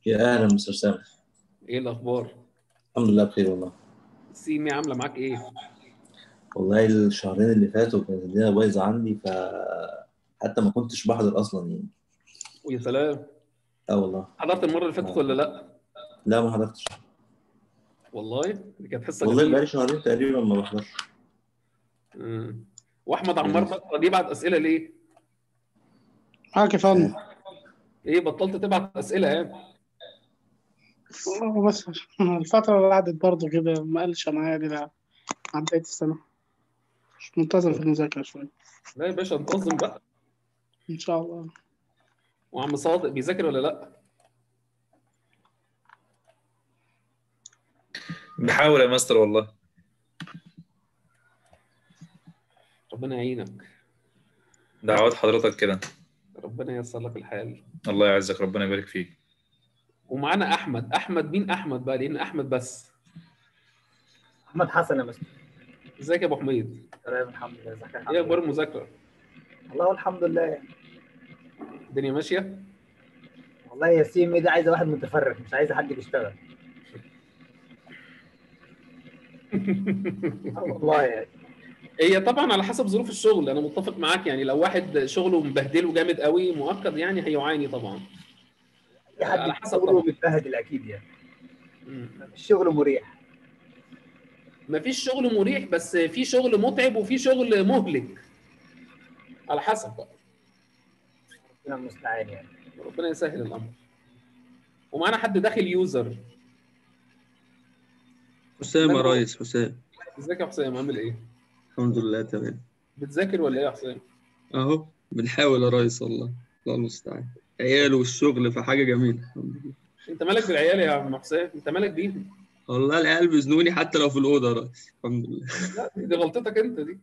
يا اهلا مستر سامح ايه الاخبار الحمد لله بخير والله سيمي عامله معاك ايه والله الشهرين اللي فاتوا كانت الدنيا بايظه عندي ف حتى ما كنتش بحضر اصلا يعني ويا سلام اه والله حضرت المره اللي فاتت ولا لا لا ما حضرتش والله دي كانت حصه والله جميله بقالي شهرين تقريبا ما بحضرش مم. واحمد عمار بطل يبعت اسئله ليه معاك يا فندم ايه بطلت تبعت اسئله يعني والله بس الفترة اللي قعدت برضه كده ما قالش معايا دي لا مع بداية السنة مش منتظم في المذاكرة شوية لا يا باشا انتظم بقى إن شاء الله وعم صادق بيذاكر ولا لا بحاول يا مستر والله ربنا يعينك دعوات حضرتك كده ربنا ييسر لك الحال الله يعزك ربنا يبارك فيك ومعانا احمد احمد مين احمد بقى لان احمد بس احمد حسن يا مستر ازيك يا ابو حميد تمام الحمد لله ازيك يا ايه حمد اخبار المذاكره والله الحمد لله الدنيا ماشيه والله يا سيمي ده عايزه واحد متفرغ مش عايزه حد بيشتغل آه والله يعني هي طبعا على حسب ظروف الشغل انا متفق معاك يعني لو واحد شغله مبهدله جامد قوي مؤكد يعني هيعاني طبعا اي حد على حسب شغله طبعا. متبهدل اكيد يعني مم. الشغل مريح مفيش شغل مريح بس في شغل متعب وفي شغل مهلك على حسب بقى ربنا المستعان يعني ربنا يسهل الامر ومعانا حد داخل يوزر حسام يا ماله؟ ريس حسام ازيك يا حسام عامل ايه الحمد لله تمام بتذاكر ولا ايه يا حسام اهو بنحاول يا ريس والله الله المستعان عيال والشغل فحاجة جميلة الحمد لله انت مالك بالعيال يا عم حسام انت مالك بيهم والله العيال بيزنوني حتى لو في الأوضة يا ريس الحمد لله لا دي غلطتك انت دي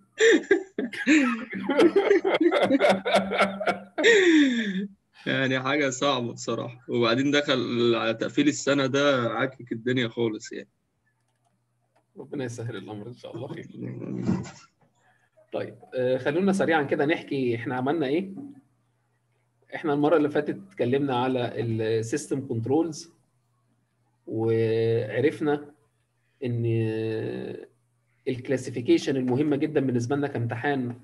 يعني حاجة صعبة بصراحة وبعدين دخل على تقفيل السنة ده عاكك الدنيا خالص يعني ربنا يسهل الامر ان شاء الله خير طيب آه، خلونا سريعا كده نحكي احنا عملنا ايه احنا المره اللي فاتت اتكلمنا على السيستم كنترولز وعرفنا ان الكلاسيفيكيشن المهمه جدا بالنسبه لنا كامتحان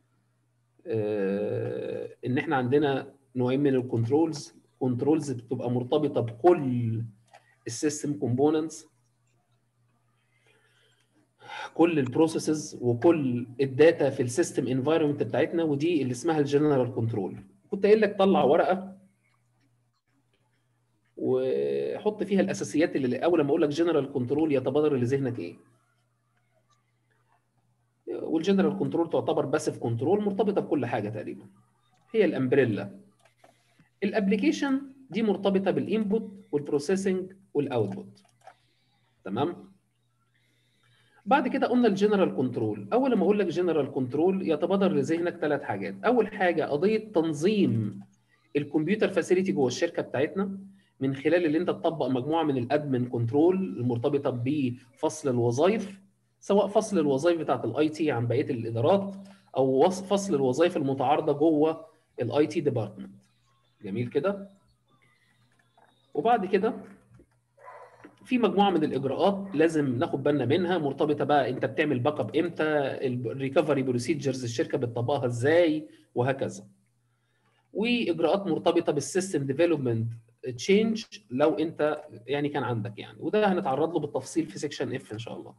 آه، ان احنا عندنا نوعين من الكنترولز كنترولز بتبقى مرتبطه بكل السيستم كومبوننتس كل البروسيسز وكل الداتا في السيستم انفايرمنت بتاعتنا ودي اللي اسمها الجنرال كنترول كنت قايل لك طلع ورقه وحط فيها الاساسيات اللي اول ما اقول لك جنرال كنترول يتبادر لذهنك ايه والجنرال كنترول تعتبر باسيف كنترول مرتبطه بكل حاجه تقريبا هي الامبريلا الابلكيشن دي مرتبطه بالانبوت والبروسيسنج والاوتبوت تمام بعد كده قلنا الجنرال كنترول اول ما اقول لك جنرال كنترول يتبادر لذهنك ثلاث حاجات اول حاجه قضيه تنظيم الكمبيوتر فاسيلتي جوه الشركه بتاعتنا من خلال اللي انت تطبق مجموعه من الادمن كنترول المرتبطه بفصل الوظائف سواء فصل الوظائف بتاعت الاي تي عن بقيه الادارات او وص- فصل الوظائف المتعارضه جوه الاي تي ديبارتمنت جميل كده وبعد كده في مجموعه من الاجراءات لازم ناخد بالنا منها مرتبطه بقى انت بتعمل باك اب امتى الريكفري بروسيجرز الشركه بتطبقها ازاي وهكذا واجراءات مرتبطه بالسيستم ديفلوبمنت تشينج لو انت يعني كان عندك يعني وده هنتعرض له بالتفصيل في سيكشن اف ان شاء الله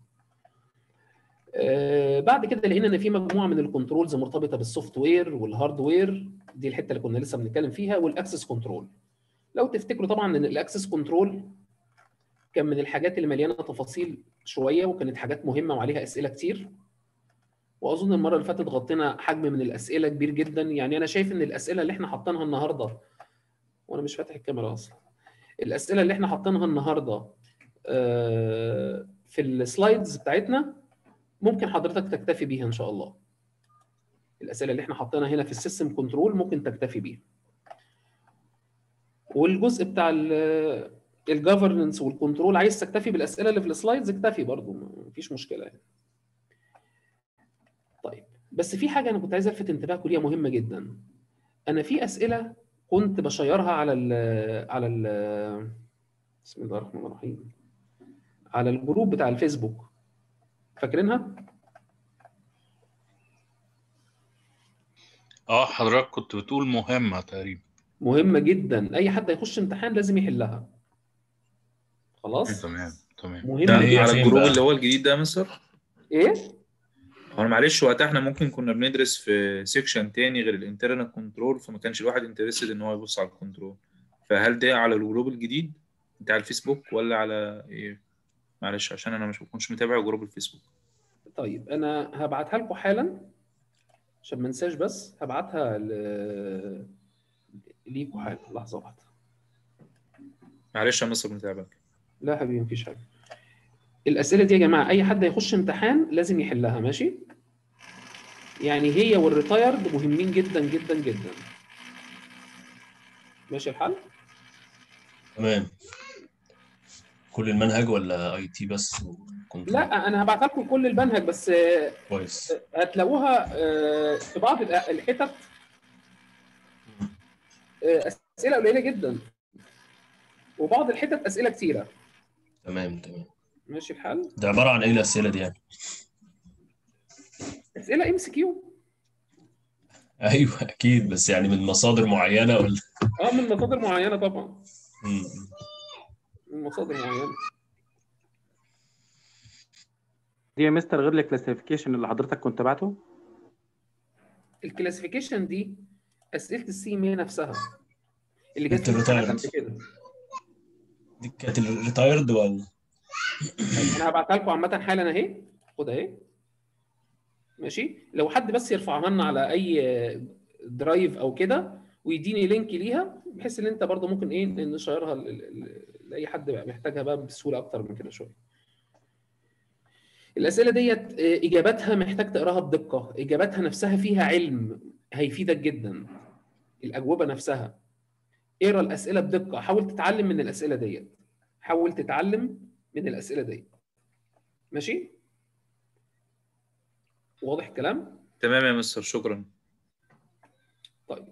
آه، بعد كده لقينا ان في مجموعه من الكنترولز مرتبطه بالسوفت وير والهاردوير دي الحته اللي كنا لسه بنتكلم فيها والاكسس كنترول لو تفتكروا طبعا ان الاكسس كنترول كان من الحاجات اللي مليانه تفاصيل شويه وكانت حاجات مهمه وعليها اسئله كتير واظن المره اللي فاتت غطينا حجم من الاسئله كبير جدا يعني انا شايف ان الاسئله اللي احنا حاطينها النهارده وانا مش فاتح الكاميرا اصلا الاسئله اللي احنا حاطينها النهارده آه، في السلايدز بتاعتنا ممكن حضرتك تكتفي بيها ان شاء الله الاسئله اللي احنا حاطينها هنا في السيستم كنترول ممكن تكتفي بيها والجزء بتاع الجفرنس والكنترول عايز تكتفي بالاسئله اللي في السلايدز اكتفي برضو مفيش مشكله يعني طيب بس في حاجه انا كنت عايز الفت انتباهكم ليها مهمه جدا انا في اسئله كنت بشيرها على ال على ال بسم الله الرحمن الرحيم على الجروب بتاع الفيسبوك فاكرينها؟ اه حضرتك كنت بتقول مهمة تقريبا مهمة جدا أي حد هيخش امتحان لازم يحلها خلاص؟ تمام تمام ده مهمة هي على فين الجروب بقى؟ اللي هو الجديد ده يا مستر إيه؟ هو انا معلش وقتها احنا ممكن كنا بندرس في سيكشن تاني غير الانترنال كنترول فما كانش الواحد انترستد ان هو يبص على الكنترول فهل ده على الجروب الجديد بتاع الفيسبوك ولا على ايه معلش عشان انا مش بكونش متابع جروب الفيسبوك طيب أنا هبعتها لكم حالا عشان ما انساش بس هبعتها ل... ليكوا حالا لحظة واحدة معلش يا مستر متابعك لا يا حبيبي مفيش حاجة الأسئلة دي يا جماعة أي حد هيخش امتحان لازم يحلها ماشي؟ يعني هي والريتايرد مهمين جدا جدا جدا ماشي الحال؟ تمام كل المنهج ولا اي تي بس وكنترول؟ لا أنا هبعتها لكم كل المنهج بس آه، كويس هتلاقوها آه، في بعض الأ- الحتت آه، أسئلة قليلة جدا وبعض الحتت أسئلة كتيرة تمام تمام ماشي الحال؟ ده عبارة عن ايه الأسئلة دي يعني؟ أسئلة ام سي كيو ايوه اكيد بس يعني من مصادر معينة ولا اه من مصادر معينة طبعا مم. من مصادر معينة دي يا مستر غير الكلاسيفيكيشن اللي حضرتك كنت بعته الكلاسيفيكيشن دي اسئله السي ام نفسها اللي جت أنت في الامتحانات retired. قبل كده دي كانت الريتايرد ولا؟ انا هبعتها لكم عامه حالا اهي خد اهي ماشي لو حد بس يرفعها لنا على اي درايف او كده ويديني لينك ليها بحيث ان انت برضو ممكن ايه نشيرها ل- ل- لاي حد بقى محتاجها بقى بسهوله اكتر من كده شويه الاسئله ديت آه، اجاباتها محتاج تقراها بدقه اجاباتها نفسها فيها علم هيفيدك جدا الاجوبه نفسها اقرا الاسئله بدقه حاول تتعلم من الاسئله ديت حاول تتعلم من الاسئله ديت ماشي واضح الكلام تمام يا مستر شكرا طيب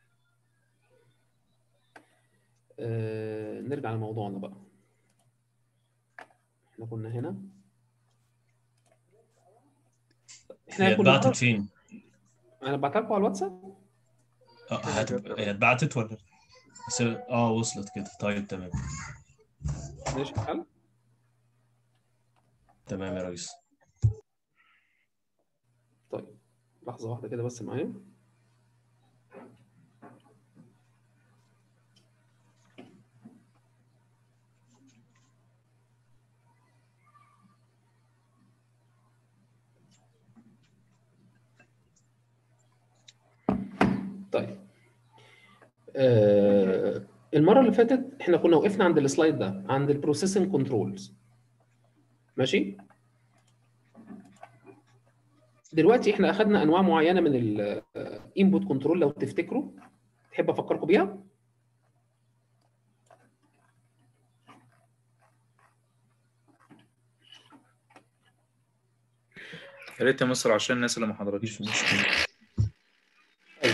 آه نرجع لموضوعنا بقى احنا كنا هنا احنا هي كنا اتبعتت فين؟ انا بعتها لكم على الواتساب اه هت- هي اتبعتت ولا؟ بس اه وصلت كده طيب تمام ماشي الحال تمام يا ريس طيب لحظه واحده كده بس معايا طيب آه المره اللي فاتت احنا كنا وقفنا عند السلايد ده عند البروسيسنج كنترولز ماشي دلوقتي احنا اخذنا انواع معينه من الانبوت كنترول لو تفتكروا تحب افكركم بيها يا ريت يا مستر عشان الناس اللي ما حضرتش مفيش مشكلة طيب.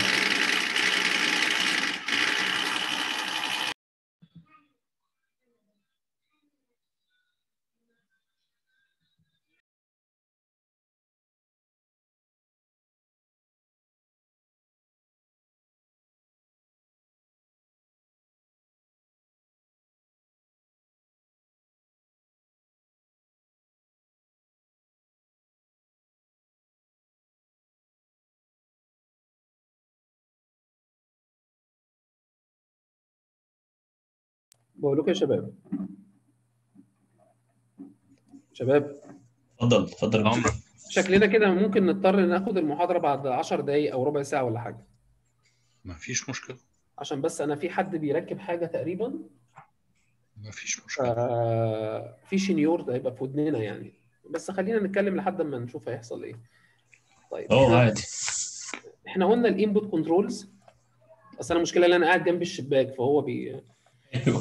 بقول لكم يا شباب شباب اتفضل اتفضل يا أمر. شكلنا كده ممكن نضطر ناخد المحاضره بعد 10 دقايق او ربع ساعه ولا حاجه مفيش مشكلة عشان بس انا في حد بيركب حاجه تقريبا مفيش مشكلة آه، في شنيور ده هيبقى في ودننا يعني بس خلينا نتكلم لحد ما نشوف هيحصل ايه طيب اه احنا عادي احنا قلنا الانبوت كنترولز اصل انا المشكله ان انا قاعد جنب الشباك فهو بي ايوه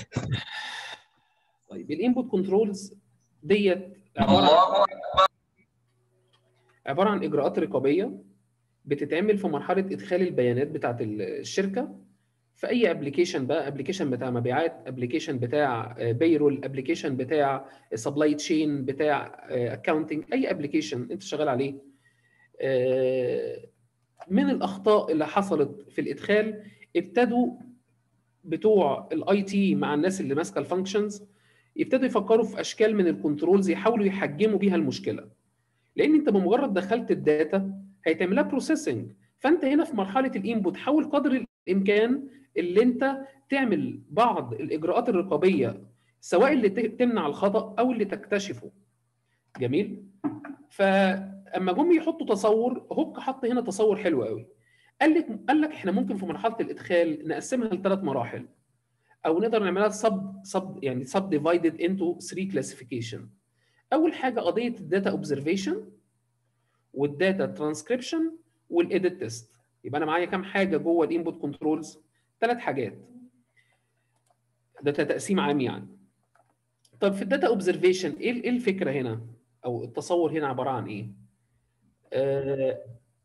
طيب الانبوت كنترولز ديت عباره عن عباره عن اجراءات رقابيه بتتعمل في مرحله ادخال البيانات بتاعت الشركه في اي ابلكيشن بقى ابلكيشن بتاع مبيعات ابلكيشن بتاع بيرول ابلكيشن بتاع سبلاي تشين بتاع اكاونتنج اي ابلكيشن انت شغال عليه آه، من الاخطاء اللي حصلت في الادخال ابتدوا بتوع الاي تي مع الناس اللي ماسكه الفانكشنز يبتدوا يفكروا في اشكال من الكنترولز يحاولوا يحجموا بيها المشكله لان انت بمجرد دخلت الداتا هيتعمل لها بروسيسنج فانت هنا في مرحله الانبوت حاول قدر الامكان اللي انت تعمل بعض الاجراءات الرقابيه سواء اللي ت- تمنع الخطا او اللي تكتشفه جميل فاما جم يحطوا تصور هوك حط هنا تصور حلو قوي قال لك قال لك احنا ممكن في مرحله الادخال نقسمها لثلاث مراحل او نقدر نعملها سب سب يعني سب ديفايدد انتو 3 كلاسيفيكيشن اول حاجه قضيه الداتا اوبزرفيشن والداتا ترانسكريبشن والايديت تيست يبقى انا معايا كام حاجه جوه الانبوت كنترولز ثلاث حاجات ده تقسيم عام يعني طب في الداتا اوبزرفيشن ايه ايه الفكره هنا او التصور هنا عباره عن ايه آه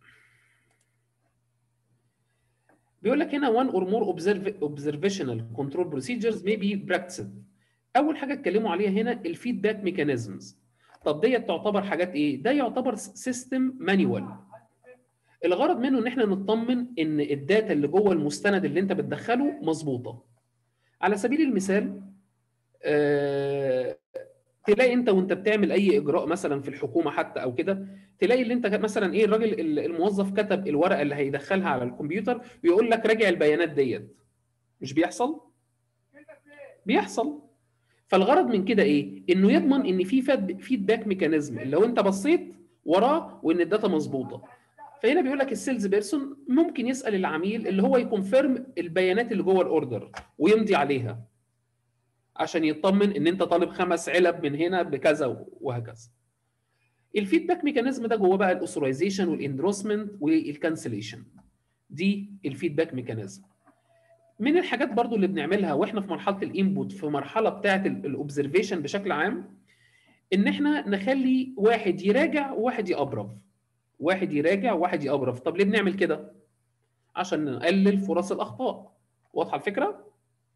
بيقول لك هنا one or more observ- observational control procedures may be practiced اول حاجه اتكلموا عليها هنا الفيدباك ميكانيزمز طب ديت تعتبر حاجات ايه ده يعتبر سيستم مانيوال الغرض منه ان احنا نطمن ان الداتا اللي جوه المستند اللي انت بتدخله مظبوطه على سبيل المثال آه، تلاقي انت وانت بتعمل اي اجراء مثلا في الحكومه حتى او كده تلاقي اللي انت مثلا ايه الراجل ال- الموظف كتب الورقه اللي هيدخلها على الكمبيوتر ويقول لك راجع البيانات ديت مش بيحصل بيحصل فالغرض من كده ايه انه يضمن ان في فيدباك ميكانيزم اللي لو انت بصيت وراه وان الداتا مظبوطه فهنا بيقول لك السيلز بيرسون ممكن يسال العميل اللي هو يكونفيرم البيانات اللي جوه الاوردر ويمضي عليها عشان يطمن ان انت طالب خمس علب من هنا بكذا وهكذا الفيدباك ميكانيزم ده جوه بقى الاوثرايزيشن والاندروسمنت والكانسليشن دي الفيدباك ميكانيزم من الحاجات برضو اللي بنعملها واحنا في مرحله الانبوت في مرحله بتاعه الاوبزرفيشن بشكل عام ان احنا نخلي واحد يراجع وواحد يابرف واحد يراجع وواحد يابرف طب ليه بنعمل كده عشان نقلل فرص الاخطاء واضحه الفكره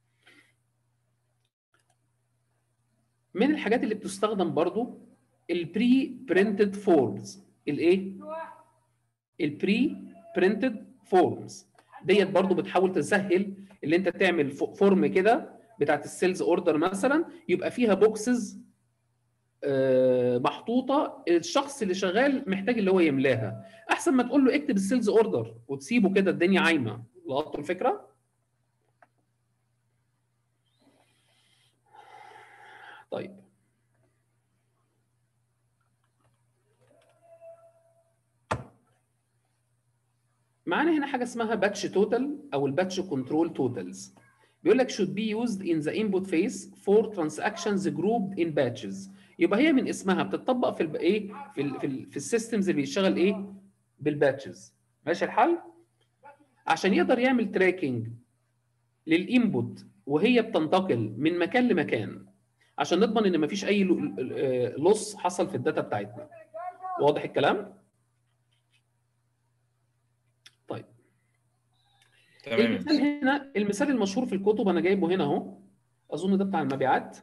من الحاجات اللي بتستخدم برضو البري برينتد فورمز الايه البري برينتد فورمز ديت برضو بتحاول تسهل اللي انت تعمل فورم كده بتاعت السيلز اوردر مثلا يبقى فيها بوكسز محطوطه الشخص اللي شغال محتاج اللي هو يملاها احسن ما تقول له اكتب السيلز اوردر وتسيبه كده الدنيا عايمه لقطتوا الفكره طيب معانا هنا حاجه اسمها باتش توتال او الباتش كنترول توتالز بيقول لك should be used in the input phase for transactions grouped in batches يبقى هي من اسمها بتطبق في الب... ايه في ال... في, ال... في السيستمز اللي بيشتغل ايه بالباتشز ماشي الحل عشان يقدر يعمل تراكنج للانبوت وهي بتنتقل من مكان لمكان عشان نضمن ان مفيش اي لص حصل في الداتا بتاعتنا واضح الكلام طيب تمام المثال هنا المثال المشهور في الكتب انا جايبه هنا اهو اظن ده بتاع المبيعات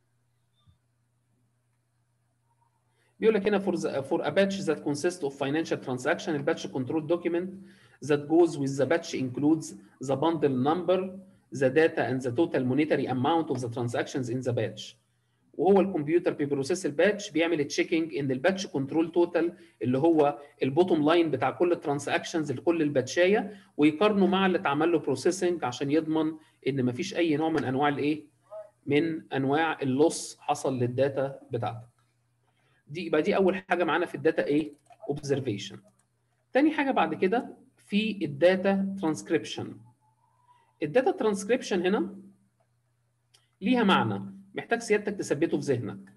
بيقول لك هنا for the, for a batch that consists of financial transaction a batch control document that goes with the batch includes the bundle number the data and the total monetary amount of the transactions in the batch وهو الكمبيوتر بيبروسيس الباتش بيعمل تشيكنج ان الباتش كنترول توتال اللي هو البوتوم لاين بتاع كل الترانزاكشنز لكل الباتشايه ويقارنه مع اللي اتعمل له بروسيسنج عشان يضمن ان مفيش اي نوع من انواع الايه من انواع اللص حصل للداتا بتاعتك دي يبقى دي اول حاجه معانا في الداتا ايه اوبزرفيشن تاني حاجه بعد كده في الداتا ترانسكريبشن الداتا ترانسكريبشن هنا ليها معنى محتاج سيادتك تثبته في ذهنك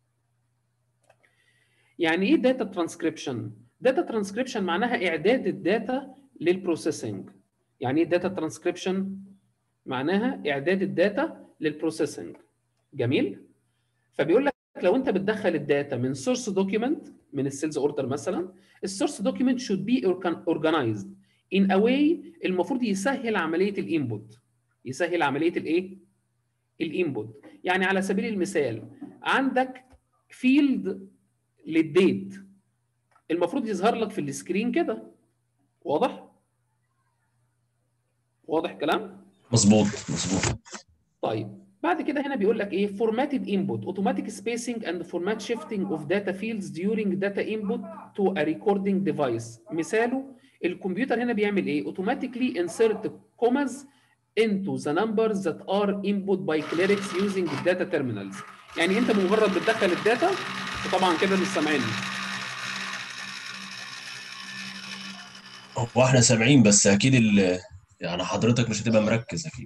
يعني ايه داتا ترانسكريبشن داتا ترانسكريبشن معناها اعداد الداتا للبروسيسنج يعني ايه داتا ترانسكريبشن معناها اعداد الداتا للبروسيسنج جميل فبيقول لك لو انت بتدخل الداتا من سورس دوكيمنت من السيلز اوردر مثلا السورس دوكيمنت should be organized in a way المفروض يسهل عمليه الانبوت يسهل عمليه الايه الانبوت يعني على سبيل المثال عندك فيلد للديت المفروض يظهر لك في السكرين كده واضح واضح كلام مظبوط مظبوط طيب بعد كده هنا بيقول لك ايه formatted input automatic spacing and format shifting of data fields during data input to a recording device مثاله الكمبيوتر هنا بيعمل ايه automatically insert commas into the numbers that are input by clerics using data terminals يعني انت بمجرد بتدخل الداتا وطبعا كده مش سامعيني هو احنا سامعين بس اكيد ال... يعني حضرتك مش هتبقى مركز اكيد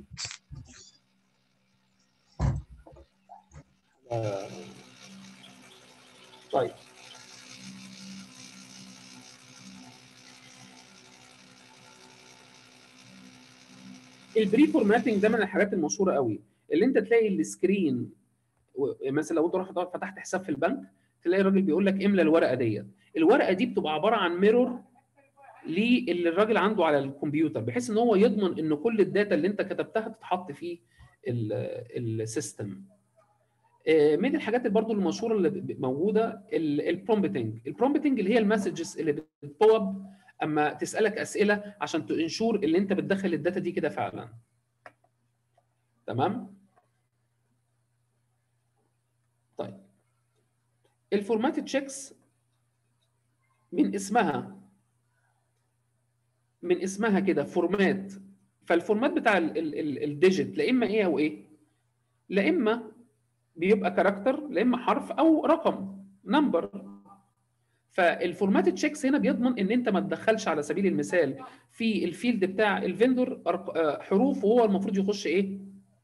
طيب البري فورماتنج ده من الحاجات المشهوره قوي اللي انت تلاقي السكرين و- مثلا لو انت رحت فتحت حساب في البنك تلاقي الراجل بيقول لك املى الورقه ديت الورقه دي بتبقى عباره عن ميرور للي الراجل عنده على الكمبيوتر بحيث ان هو يضمن ان كل الداتا اللي انت كتبتها تتحط في السيستم آه، من الحاجات اللي برضو المشهوره اللي ب- موجوده البرومبتنج البرومبتنج اللي هي المسجز اللي بتبوب اما تسالك اسئله عشان تنشور اللي انت بتدخل الداتا دي كده فعلا تمام طيب الفورمات تشيكس من اسمها من اسمها كده فورمات فالفورمات بتاع ال- ال- ال- الديجيت لا اما ايه او ايه لا اما بيبقى كاركتر لا اما حرف او رقم نمبر فالفورمات تشيكس هنا بيضمن ان انت ما تدخلش على سبيل المثال في الفيلد بتاع الفندور أرق- آه، حروف وهو المفروض يخش ايه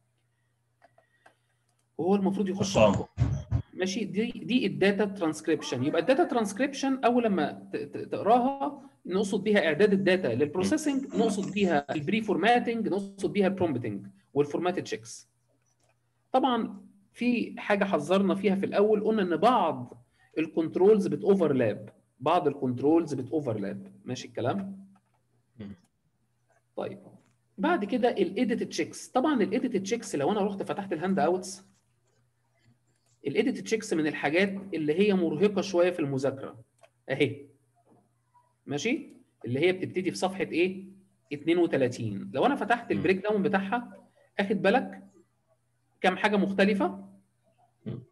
وهو المفروض يخش ارقام ماشي دي دي الداتا ترانسكريبشن يبقى الداتا ترانسكريبشن اول لما ت- ت- تقراها نقصد بيها اعداد الداتا للبروسيسنج نقصد بيها البري فورماتنج نقصد بيها البرومبتنج والفورمات تشيكس طبعا في حاجه حذرنا فيها في الاول قلنا ان بعض الكنترولز بتوفرلاب بعض الكنترولز بتوفرلاب ماشي الكلام مم. طيب بعد كده الايديت تشيكس طبعا الايديت تشيكس لو انا رحت فتحت الهاند اوتس الايديت تشيكس من الحاجات اللي هي مرهقه شويه في المذاكره اهي ماشي اللي هي بتبتدي في صفحه ايه 32 لو انا فتحت مم. البريك داون بتاعها اخد بالك كم حاجه مختلفه مم.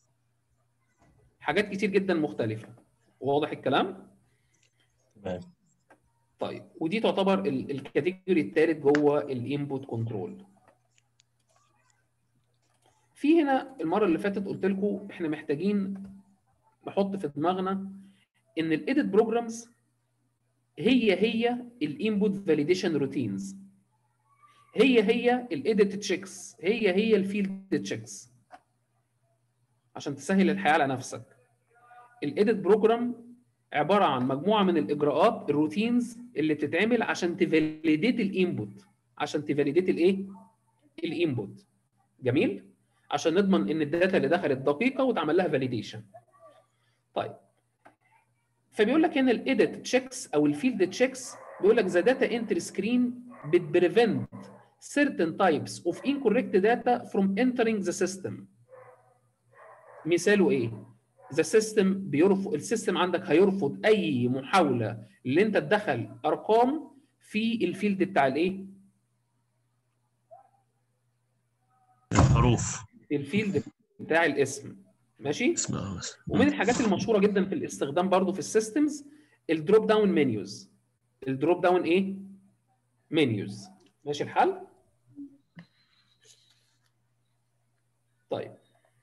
حاجات كتير جدا مختلفه واضح الكلام تمام طيب ودي تعتبر ال- الكاتيجوري الثالث جوه الانبوت كنترول في هنا المره اللي فاتت قلت لكم احنا محتاجين نحط في دماغنا ان الايديت بروجرامز هي هي الانبوت فاليديشن روتينز هي هي الايديت تشيكس هي هي الفيلد تشيكس عشان تسهل الحياه على نفسك الايديت بروجرام عباره عن مجموعه من الاجراءات الروتينز اللي بتتعمل عشان تفاليديت الانبوت عشان تفاليديت الايه الانبوت جميل عشان نضمن ان الداتا اللي دخلت دقيقه وتعمل لها فاليديشن طيب فبيقول لك هنا الايديت تشيكس او الفيلد تشيكس بيقول لك ذا داتا انتري سكرين بتبريفنت certain types of incorrect data from entering the system مثاله ايه ذا سيستم بيرفض السيستم عندك هيرفض اي محاوله اللي انت تدخل ارقام في الفيلد بتاع الايه الحروف الفيلد بتاع الاسم ماشي اسمها بس ومن الحاجات المشهوره جدا في الاستخدام برضو في السيستمز الدروب داون منيوز الدروب داون ايه منيوز ماشي الحال طيب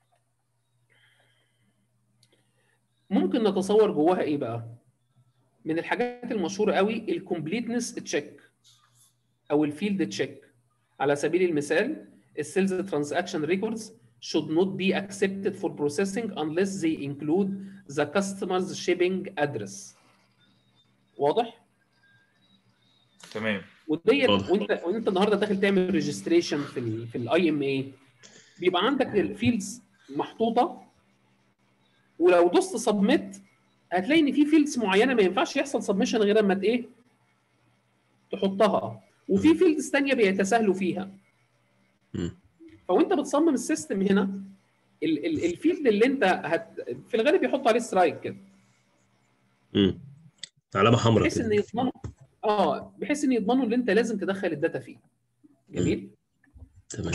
ممكن نتصور جواها ايه بقى من الحاجات المشهوره قوي الكومبليتنس تشيك او الفيلد تشيك على سبيل المثال السيلز ترانزاكشن ريكوردز should not be accepted for processing unless they include the customer's shipping address واضح تمام وديت واضح. وانت وانت النهارده داخل تعمل ريجستريشن في ال في الاي ام اي بيبقى عندك الفيلدز محطوطه ولو دوست سبميت هتلاقي ان في فيلدز معينه ما ينفعش يحصل سبمشن غير اما ت- ايه تحطها وفي فيلدز ثانيه بيتساهلوا فيها مم. فوانت بتصمم السيستم هنا ال- ال- الفيلد اللي انت هت... في الغالب يحط عليه سترايك كده مم. علامه حمراء بحيث ان كده يضمنوا اه بحيث ان يضمنوا ان انت لازم تدخل الداتا فيه جميل تمام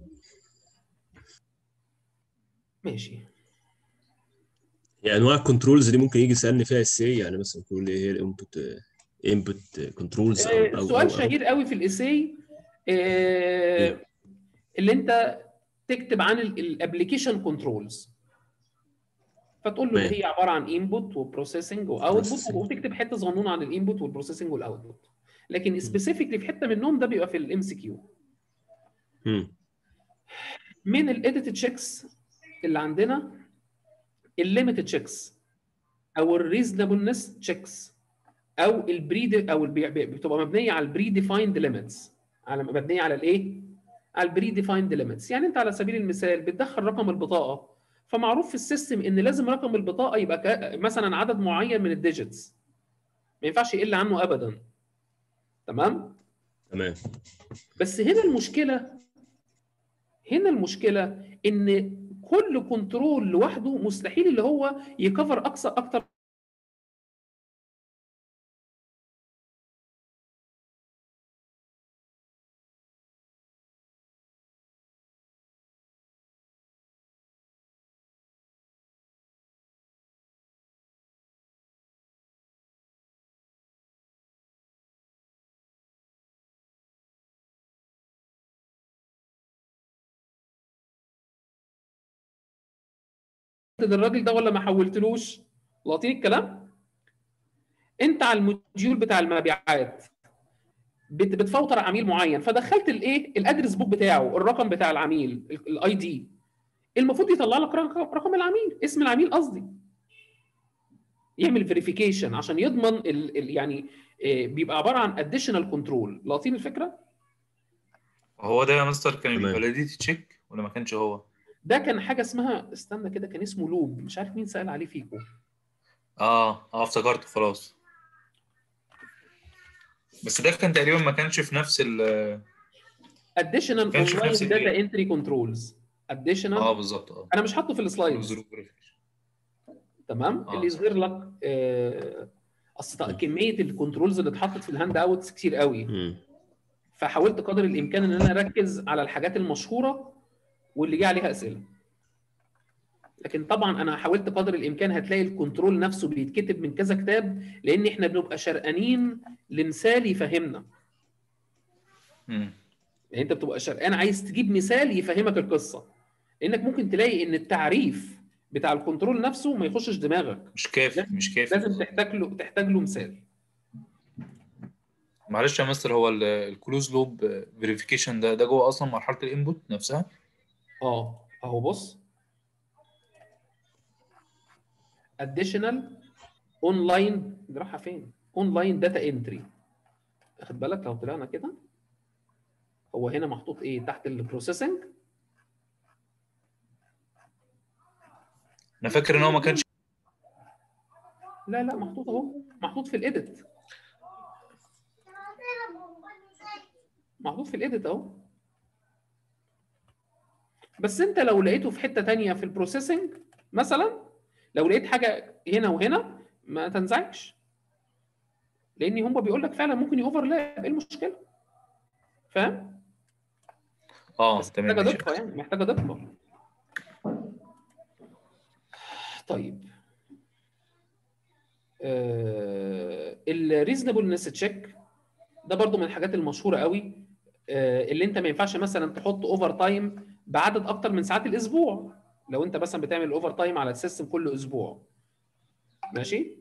ماشي يعني انواع الكنترولز دي ممكن يجي يسالني فيها ازاي يعني مثلا يقول لي ايه هي الانبوت انبوت كنترولز او آه، او سؤال أو- أو- شهير قوي في الايساي آه، اللي انت تكتب عن الابلكيشن كنترولز فتقول له تمام. اللي هي عباره عن انبوت وبروسيسنج واوتبوت Processing. وتكتب حته صغنونه عن الانبوت والبروسيسنج والاوتبوت لكن سبيسيفيكلي في حته منهم ده بيبقى في الام سي كيو مم. من الايديت تشيكس اللي عندنا الليميت تشيكس او الريزونبلنس تشيكس او البري او البي- بي- بتبقى مبنيه على البري ديفايند ليميتس على مبنيه على الايه؟ على البري ديفايند ليميتس يعني انت على سبيل المثال بتدخل رقم البطاقه فمعروف في السيستم ان لازم رقم البطاقه يبقى ك- مثلا عدد معين من الديجيتس ما ينفعش يقل عنه ابدا تمام؟ تمام بس هنا المشكله هنا المشكله ان كل كنترول لوحده مستحيل اللي هو يكفر اقصى اكتر الراجل ده ولا ما حولتلوش لاقطين الكلام انت على الموديول بتاع المبيعات بت- بتفوتر عميل معين فدخلت الايه الادرس بوك بتاعه الرقم بتاع العميل الاي دي المفروض يطلع لك رقم رقم العميل اسم العميل قصدي يعمل فيريفيكيشن عشان يضمن ال ال يعني آه، بيبقى عباره عن اديشنال كنترول لاقطين الفكره هو ده يا مستر كان تمام. الفاليديتي تشيك ولا ما كانش هو؟ ده كان حاجه اسمها استنى كده كان اسمه لوب مش عارف مين سال عليه فيكم اه اه افتكرته خلاص بس ده كان تقريبا ما كانش في نفس ال اديشنال كانش في اونلاين نفس داتا الإيه؟ انتري كنترولز اديشنال اه بالظبط اه انا مش حاطه في السلايدز Closed loop verification. تمام آه، اللي صح. يظهر لك آه، اصل كميه الكنترولز اللي اتحطت في الهاند اوتس كتير قوي مم. فحاولت قدر الامكان ان انا اركز على الحاجات المشهوره واللي جه عليها اسئله لكن طبعا انا حاولت قدر الامكان هتلاقي الكنترول نفسه بيتكتب من كذا كتاب لان احنا بنبقى شرقانين لمثال يفهمنا مم. يعني انت بتبقى شرقان عايز تجيب مثال يفهمك القصه لانك ممكن تلاقي ان التعريف بتاع الكنترول نفسه ما يخشش دماغك مش كافي مش كافي لازم تحتاج له تحتاج له مثال معلش يا مستر هو الكلوز لوب فيريفيكيشن ده ده جوه اصلا مرحله الانبوت نفسها اه اهو بص additional online دي رايحه فين؟ اونلاين داتا انتري واخد بالك لو طلعنا كده هو هنا محطوط ايه تحت البروسيسنج انا فاكر ان هو ما كانش لا لا محطوط اهو محطوط في الايديت محطوط في الايديت اهو بس انت لو لقيته في حته تانية في البروسيسنج مثلا لو لقيت حاجه هنا وهنا ما تنزعجش لان هم بيقول لك فعلا ممكن يوفرلاب ايه المشكله فاهم اه بس تمام محتاجه ماشي دقه يعني محتاجه دقه طيب آه الريزونبلنس تشيك ده برضو من الحاجات المشهوره قوي آه اللي انت ما ينفعش مثلا تحط اوفر تايم بعدد اكتر من ساعات الاسبوع لو انت مثلا بتعمل اوفر تايم على السيستم كل اسبوع ماشي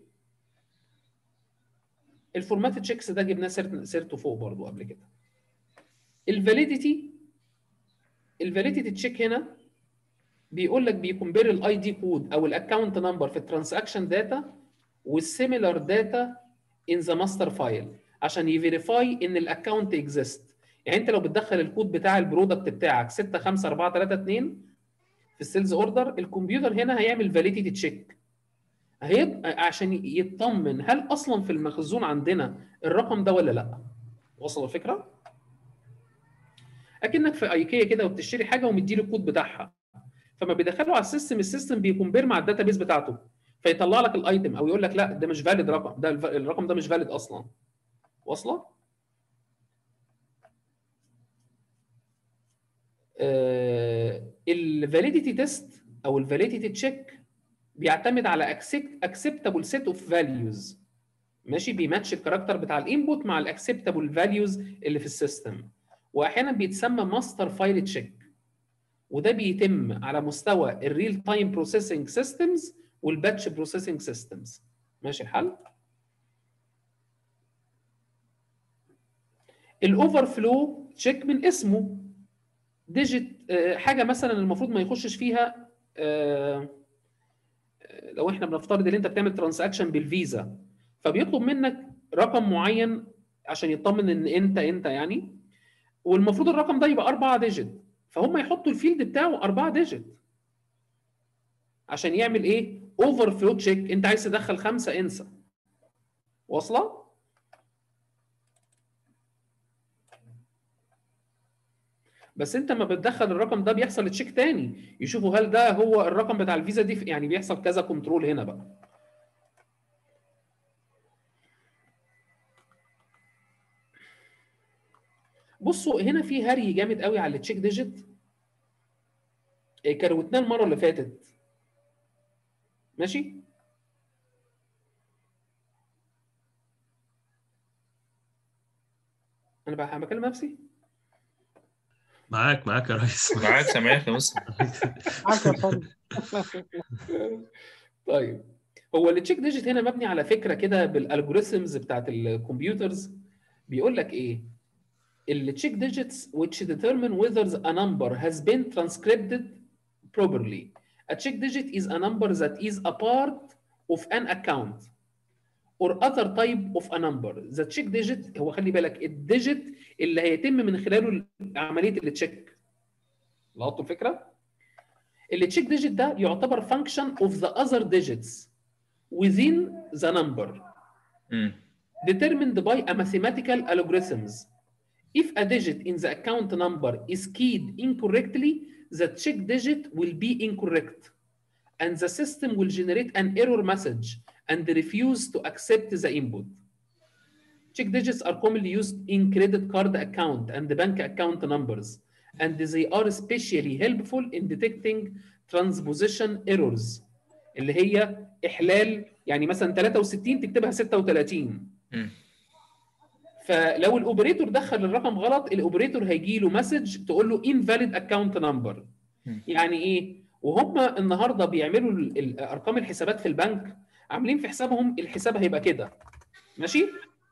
الفورمات تشيكس ده جبناه سيرت- سيرته فوق برضو قبل كده الفاليديتي الفاليديتي تشيك هنا بيقول لك بيكمبير الاي دي كود او الاكونت نمبر في الترانزاكشن داتا والسيميلار داتا ان ذا ماستر فايل عشان يفيريفاي ان الاكونت اكزيست يعني انت لو بتدخل الكود بتاع البرودكت بتاعك 6 5 4 3 2 في السيلز اوردر الكمبيوتر هنا هيعمل فاليديتي تشيك هيبقى عشان يطمن هل اصلا في المخزون عندنا الرقم ده ولا لا وصل الفكره اكنك في ايكيا كده وبتشتري حاجه ومديله الكود بتاعها فما بيدخله على السيستم السيستم بيكمبير مع الداتابيس بتاعته فيطلع لك الايتم او يقول لك لا ده مش فاليد رقم ده الف- الرقم ده مش فاليد اصلا واصله الفاليديتي تيست او الفاليديتي تشيك بيعتمد على اكسبتابل سيت اوف فاليوز ماشي بيماتش الكاركتر بتاع الانبوت مع الاكسبتابل فاليوز اللي في السيستم واحيانا بيتسمى ماستر فايل تشيك وده بيتم على مستوى الريل تايم بروسيسنج سيستمز والباتش بروسيسنج سيستمز ماشي الحل الاوفر فلو تشيك من اسمه ديجيت حاجه مثلا المفروض ما يخشش فيها آه، آه، لو احنا بنفترض ان انت بتعمل ترانزاكشن بالفيزا فبيطلب منك رقم معين عشان يطمن ان انت انت يعني والمفروض الرقم ده يبقى 4 ديجيت فهم يحطوا الفيلد بتاعه 4 ديجيت عشان يعمل ايه اوفر فلو تشيك انت عايز تدخل خمسه انسى واصله بس انت ما بتدخل الرقم ده بيحصل تشيك تاني يشوفوا هل ده هو الرقم بتاع الفيزا دي يعني بيحصل كذا كنترول هنا بقى بصوا هنا في هري جامد قوي على التشيك ديجيت إيه، كروتناه المره اللي فاتت ماشي انا بقى بكلم نفسي معاك معاك يا ريس معاك سامعك يا مستر معاك يا فندم طيب هو التشيك ديجيت هنا مبني على فكره كده بالالجوريثمز بتاعت الكمبيوترز بيقول لك ايه التشيك digits which determine whether a number has been transcribed properly. A check digit is a number that is a part of an account or other type of a number. The check digit هو خلي بالك الديجيت اللي هيتم من خلاله عمليه التشيك. لقطوا الفكره؟ التشيك ديجيت ده يعتبر function of the other digits within the number مم. determined by a mathematical algorithms. If a digit in the account number is keyed incorrectly, the check digit will be incorrect. And the system will generate an error message and refuse to accept the input. Check digits are commonly used in credit card account and bank account numbers, and they are especially helpful in detecting transposition errors اللي هي إحلال يعني مثلا 63 تكتبها 36 مم. فلو الاوبريتور دخل الرقم غلط الاوبريتور هيجي له مسج تقول له invalid account number مم. يعني ايه وهم النهارده بيعملوا ال- ال- ارقام الحسابات في البنك عاملين في حسابهم الحساب هيبقى كده ماشي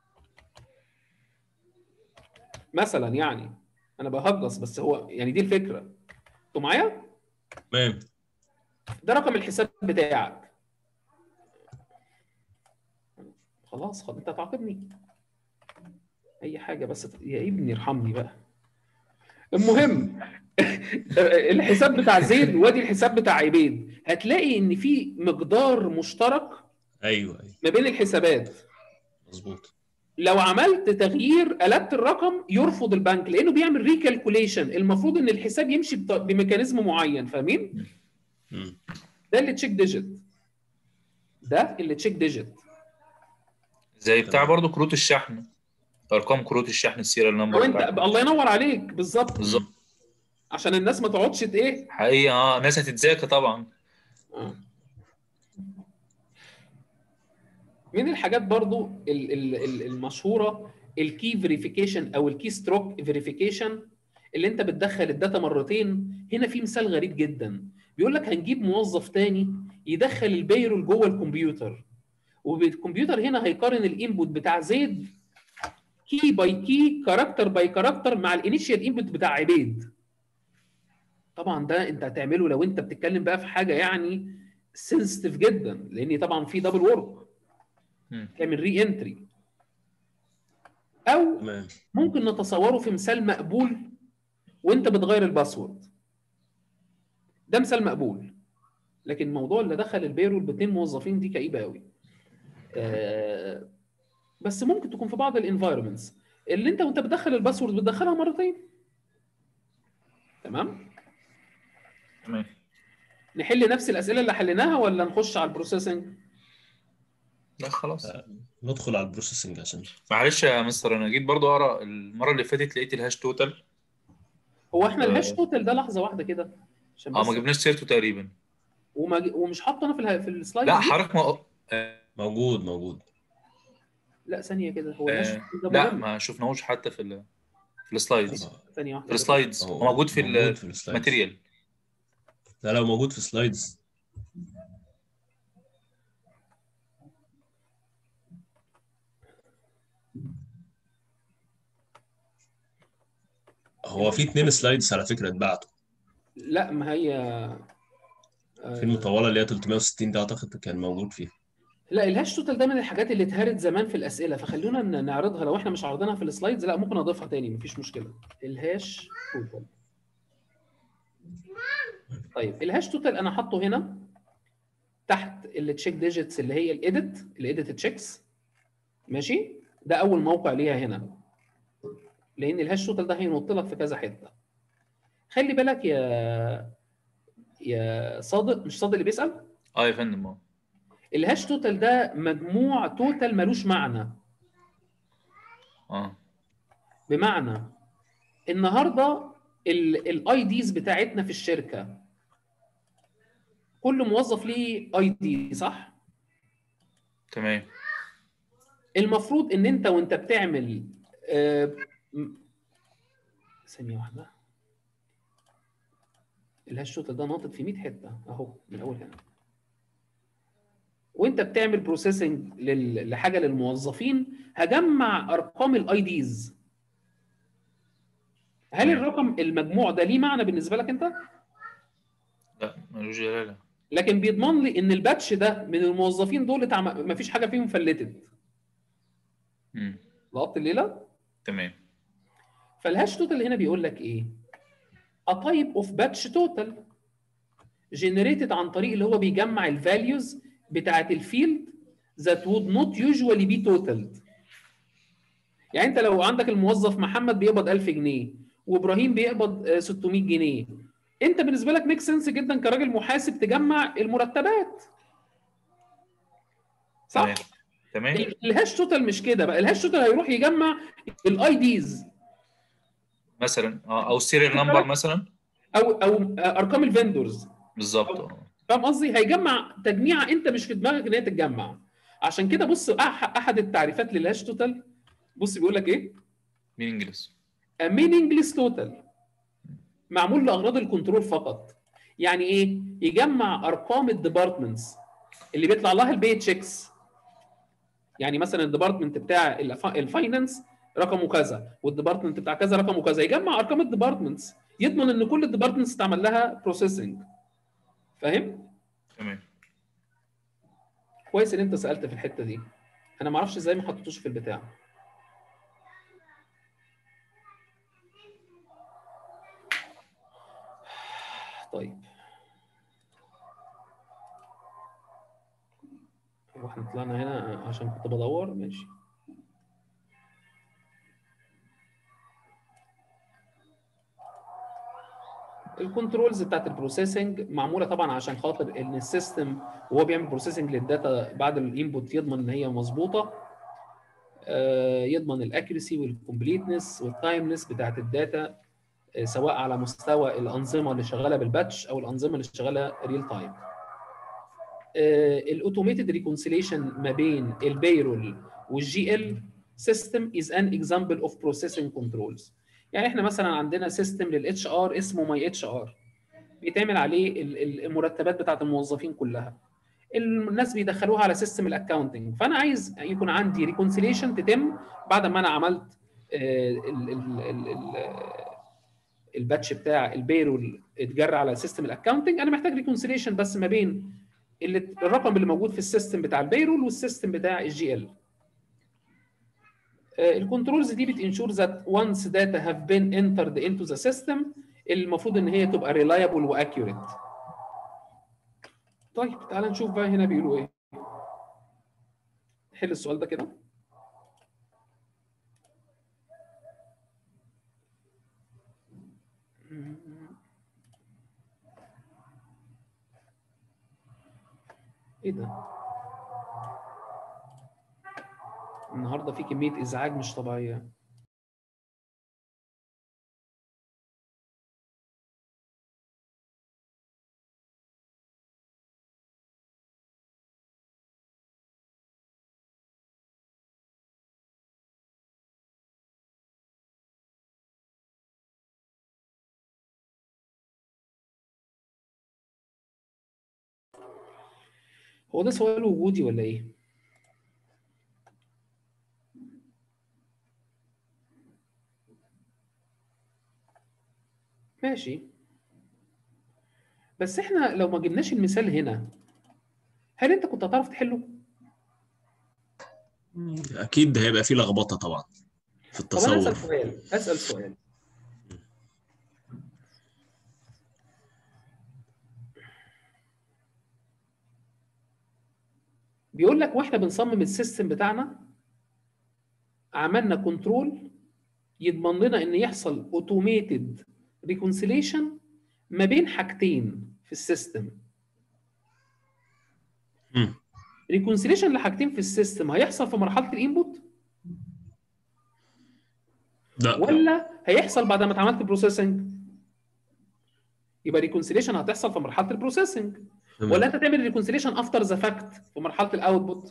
مثلا يعني انا بهجص بس هو يعني دي الفكره انتوا معايا تمام ده رقم الحساب بتاعك خلاص خلاص انت تعاقبني اي حاجه بس ت- يا ابني ارحمني بقى المهم الحساب بتاع زيد وادي الحساب بتاع عبيد هتلاقي ان في مقدار مشترك ايوه ايوه ما بين الحسابات مظبوط لو عملت تغيير قلبت الرقم يرفض البنك لانه بيعمل ريكالكوليشن المفروض ان الحساب يمشي بط- بميكانيزم معين فاهمين مم. ده اللي تشيك ديجيت ده اللي تشيك ديجيت زي بتاع برضو كروت الشحن ارقام كروت الشحن السيريال نمبر لو انت بتاعتها. الله ينور عليك بالظبط بالظبط عشان الناس ما تقعدش ت- ايه حقيقة اه ناس هتتذاكى طبعا آه. من الحاجات برضو ال- ال- ال- المشهوره الكي فيريفيكيشن او الكي ستروك فيريفيكيشن اللي انت بتدخل الداتا مرتين هنا في مثال غريب جدا بيقول لك هنجيب موظف تاني يدخل البيرول جوه الكمبيوتر والكمبيوتر هنا هيقارن الانبوت بتاع زيد كي باي كي كاركتر باي كاركتر مع الانيشال انبوت بتاع عبيد طبعا ده انت هتعمله لو انت بتتكلم بقى في حاجه يعني سنسيتيف جدا لان طبعا في دبل ورك مم. تعمل ري انتري او تمام ممكن نتصوره في مثال مقبول وانت بتغير الباسورد ده مثال مقبول لكن الموضوع اللي دخل البيرول باثنين موظفين دي كئيبه قوي آه بس ممكن تكون في بعض الانفايرمنتس اللي انت وانت بتدخل الباسورد بتدخلها مرتين تمام تمام نحل نفس الاسئله اللي حليناها ولا نخش على البروسيسنج لا خلاص ندخل على البروسيسنج عشان معلش يا مستر انا جيت برضو اقرا المره اللي فاتت لقيت الهاش توتال هو احنا آه. الهاش توتال ده لحظه واحده كده عشان اه بس ما جبناش سيرته تقريبا وما ج- ومش حاطه انا في اله- في السلايد لا دي؟ حضرتك ما موجود موجود لا ثانيه كده هو الهاش آه، توتال ده لا مهم. ما شفناهوش حتى في ال في السلايدز ثانيه واحده في السلايدز هو هو موجود في موجود في السلايدز. الماتيريال لا لو موجود في سلايدز هو في اتنين سلايدز على فكرة اتبعتوا لا ما هي في المطولة اللي هي 360 ده اعتقد كان موجود فيها لا الهاش توتال ده من الحاجات اللي اتهرت زمان في الاسئله فخلونا ن- نعرضها لو احنا مش عارضينها في السلايدز لا ممكن اضيفها تاني مفيش مشكله الهاش توتال طيب الهاش توتال انا حاطه هنا تحت التشيك ديجيتس اللي هي الايديت الايديت تشيكس ماشي ده اول موقع ليها هنا لان الهاش توتال ده هينط لك في كذا حته خلي بالك يا يا صادق مش صادق اللي بيسال اه يا فندم اه الهاش توتال ده مجموع توتال ملوش معنى اه بمعنى النهارده الاي ديز بتاعتنا في الشركه كل موظف ليه اي دي صح تمام المفروض ان انت وانت بتعمل آه، م- ثانيه واحده الهاش توتال ده ناطط في 100 حته اهو من اول هنا وانت بتعمل بروسيسنج لحاجه للموظفين هجمع ارقام الاي ديز هل الرقم المجموع ده ليه معنى بالنسبه لك انت؟ لا ملوش دلاله لكن بيضمن لي ان الباتش ده من الموظفين دول اتعمل ما فيش حاجه فيهم فلتت مم. لقطت الليله؟ تمام فالهاش توتال هنا بيقول لك ايه؟ A type of batch total generated عن طريق اللي هو بيجمع الفاليوز بتاعت الفيلد that would not usually be totaled. يعني انت لو عندك الموظف محمد بيقبض 1000 جنيه وابراهيم بيقبض آه، 600 جنيه انت بالنسبه لك ميك سنس جدا كراجل محاسب تجمع المرتبات صح؟ تمام تمام ال- الهاش توتال مش كده بقى الهاش توتال هيروح يجمع الاي ديز مثلا اه او السيريال نمبر مثلا او او ارقام الفندورز بالظبط اه فاهم قصدي هيجمع تجميعه انت مش في دماغك ان هي تتجمع عشان كده بص أح- احد التعريفات للهاش توتال بص بيقول لك ايه مين انجلس meaningless توتال معمول لاغراض الكنترول فقط يعني ايه يجمع ارقام الديبارتمنتس اللي بيطلع لها البي تشيكس يعني مثلا الديبارتمنت بتاع الف- الفاينانس رقمه كذا والديبارتمنت بتاع كذا رقمه كذا يجمع ارقام الديبارتمنتس يضمن ان كل الديبارتمنتس تعمل لها بروسيسنج فاهم تمام كويس ان انت سالت في الحته دي انا ما اعرفش ازاي ما حطيتوش في البتاع طيب هو احنا طلعنا هنا عشان كنت بدور ماشي الكنترولز بتاعت البروسيسنج معموله طبعا عشان خاطر ان السيستم وهو بيعمل بروسيسنج للداتا بعد الانبوت يضمن ان هي مظبوطه آه، يضمن الاكيرسي والكومبليتنس والتايمنس بتاعت الداتا آه، سواء على مستوى الانظمه اللي شغاله بالباتش او الانظمه اللي شغاله ريل تايم الاوتوميتد ريكونسيليشن ما بين البيرول والجي ال سيستم از ان اكزامبل اوف بروسيسنج كنترولز يعني احنا مثلا عندنا سيستم للاتش ار اسمه ماي اتش ار بيتعمل عليه ال- ال- المرتبات بتاعت الموظفين كلها الناس بيدخلوها على سيستم الاكاونتنج فانا عايز يكون عندي ريكونسيليشن تتم بعد ما انا عملت آه، ال- ال- ال- ال- الباتش بتاع البيرول اتجرى على سيستم الاكاونتنج انا محتاج ريكونسيليشن بس ما بين اللي الرقم اللي موجود في السيستم بتاع البيرول والسيستم بتاع الجي ال الكنترولز دي بتنشور ذات once data have been entered into the system المفروض ان هي تبقى reliable واكيوريت طيب تعال نشوف بقى هنا بيقولوا ايه نحل السؤال ده كده ايه ده النهارده في كميه ازعاج مش طبيعيه هو ده سؤال وجودي ولا ايه؟ ماشي بس احنا لو ما جبناش المثال هنا هل انت كنت هتعرف تحله؟ اكيد هيبقى فيه لخبطه طبعا في طب انا اسال التصور سؤال اسال سؤال بيقول لك واحنا بنصمم السيستم بتاعنا عملنا كنترول يضمن لنا ان يحصل اوتوميتد ريكونسيليشن ما بين حاجتين في السيستم مم. ريكونسيليشن لحاجتين في السيستم هيحصل في مرحله الانبوت لا ولا هيحصل بعد ما اتعملت بروسيسنج يبقى ريكونسيليشن هتحصل في مرحله البروسيسنج تمام. ولا انت تعمل ريكونسيليشن افتر ذا فاكت في مرحله الاوتبوت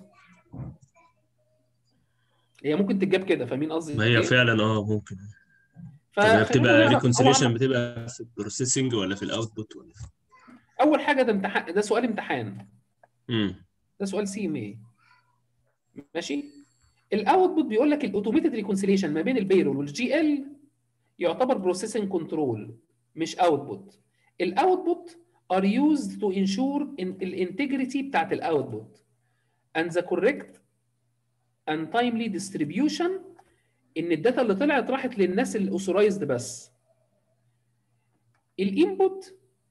هي ممكن تتجاب كده فاهمين قصدي ما هي إيه؟ فعلا اه ممكن طب فخلينا هي بتبقى نعرف. ريكونسيليشن طبعاً بتبقى في البروسيسنج ولا في الاوتبوت ولا في اول حاجه ده امتحان ده سؤال امتحان امم ده سؤال سي ام اي ماشي الاوتبوت بيقول لك الاوتوميتد ريكونسيليشن ما بين البيرول والجي ال يعتبر بروسيسنج كنترول مش اوتبوت الاوتبوت are used to ensure in الانتجريتي بتاعت الاوتبوت and the correct and timely distribution ان الداتا اللي طلعت راحت للناس الاوثورايزد بس الانبوت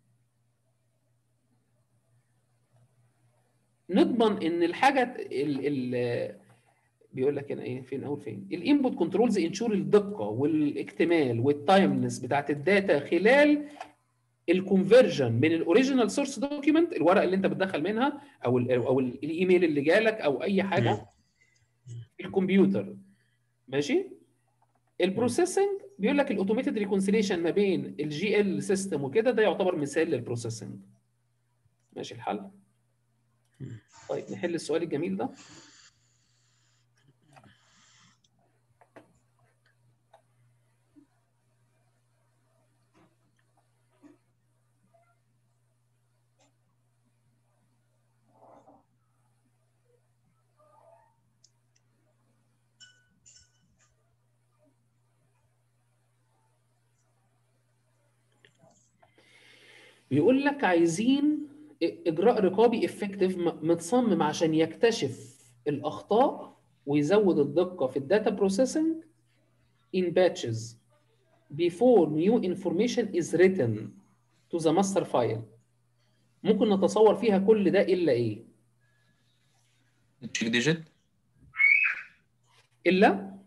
نضمن ان الحاجه ال ال بيقول لك هنا ايه فين اول فين الانبوت كنترولز انشور الدقه والاكتمال والتايمنس بتاعت الداتا خلال الكونفرجن من الاوريجينال سورس دوكيمنت الورقه اللي انت بتدخل منها او ال او ال- الايميل اللي جالك او اي حاجه الكمبيوتر ماشي البروسيسنج بيقول لك الاوتوميتد ريكونسيليشن ما بين الجي ال سيستم وكده ده يعتبر مثال للبروسيسنج ماشي الحل طيب نحل السؤال الجميل ده بيقول لك عايزين اجراء رقابي افكتيف متصمم عشان يكتشف الاخطاء ويزود الدقه في الداتا بروسيسنج in batches before new information is written to the master file ممكن نتصور فيها كل ده الا ايه تشيك ديجيت الا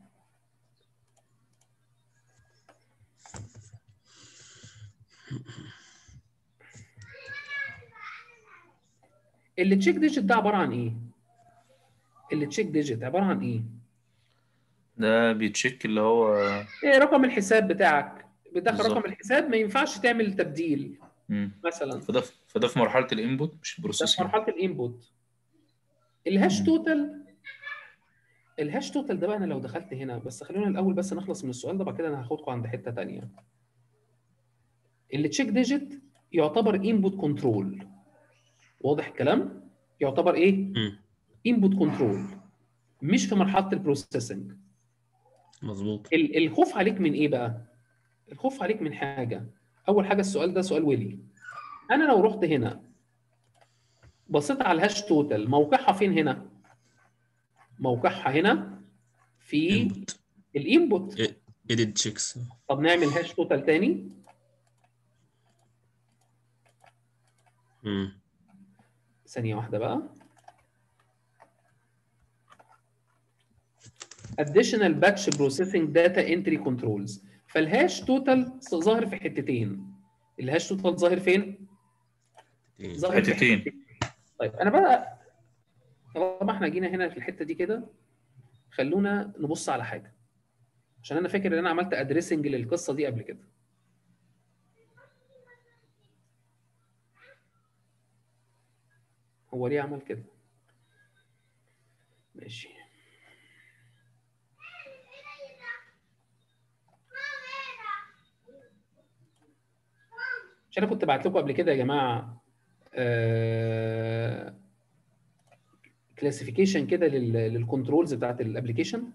اللي تشيك ديجيت ده عباره عن ايه اللي تشيك ديجيت عباره عن ايه ده بيتشيك اللي هو ايه رقم الحساب بتاعك بتدخل بالظبط. رقم الحساب ما ينفعش تعمل تبديل مم. مثلا فده فده في مرحله الانبوت مش ده في البروسيسنج مرحله الانبوت الهاش توتال الهاش توتال ده بقى انا لو دخلت هنا بس خلونا الاول بس نخلص من السؤال ده بعد كده انا هاخدكم عند حته تانية اللي تشيك ديجيت يعتبر انبوت كنترول واضح الكلام يعتبر ايه مم. انبوت كنترول مش في مرحله البروسيسنج مظبوط ال- الخوف عليك من ايه بقى الخوف عليك من حاجه اول حاجه السؤال ده سؤال ويلي انا لو رحت هنا بصيت على الهاش توتال موقعها فين هنا موقعها هنا في انبوت الانبوت ايديت تشيكس طب نعمل هاش توتال تاني ثانيه واحده بقى additional batch processing data entry controls فالهاش توتال ظاهر في حتتين الهاش توتال ظاهر فين؟ ظاهر في حتتين. حتتين طيب انا بقى طالما احنا جينا هنا في الحته دي كده خلونا نبص على حاجه عشان انا فاكر ان انا عملت ادريسنج للقصه دي قبل كده هو ليه عمل كده ماشي مش انا كنت بعت لكم قبل كده يا جماعه كلاسيفيكيشن كده للكنترولز بتاعت الابلكيشن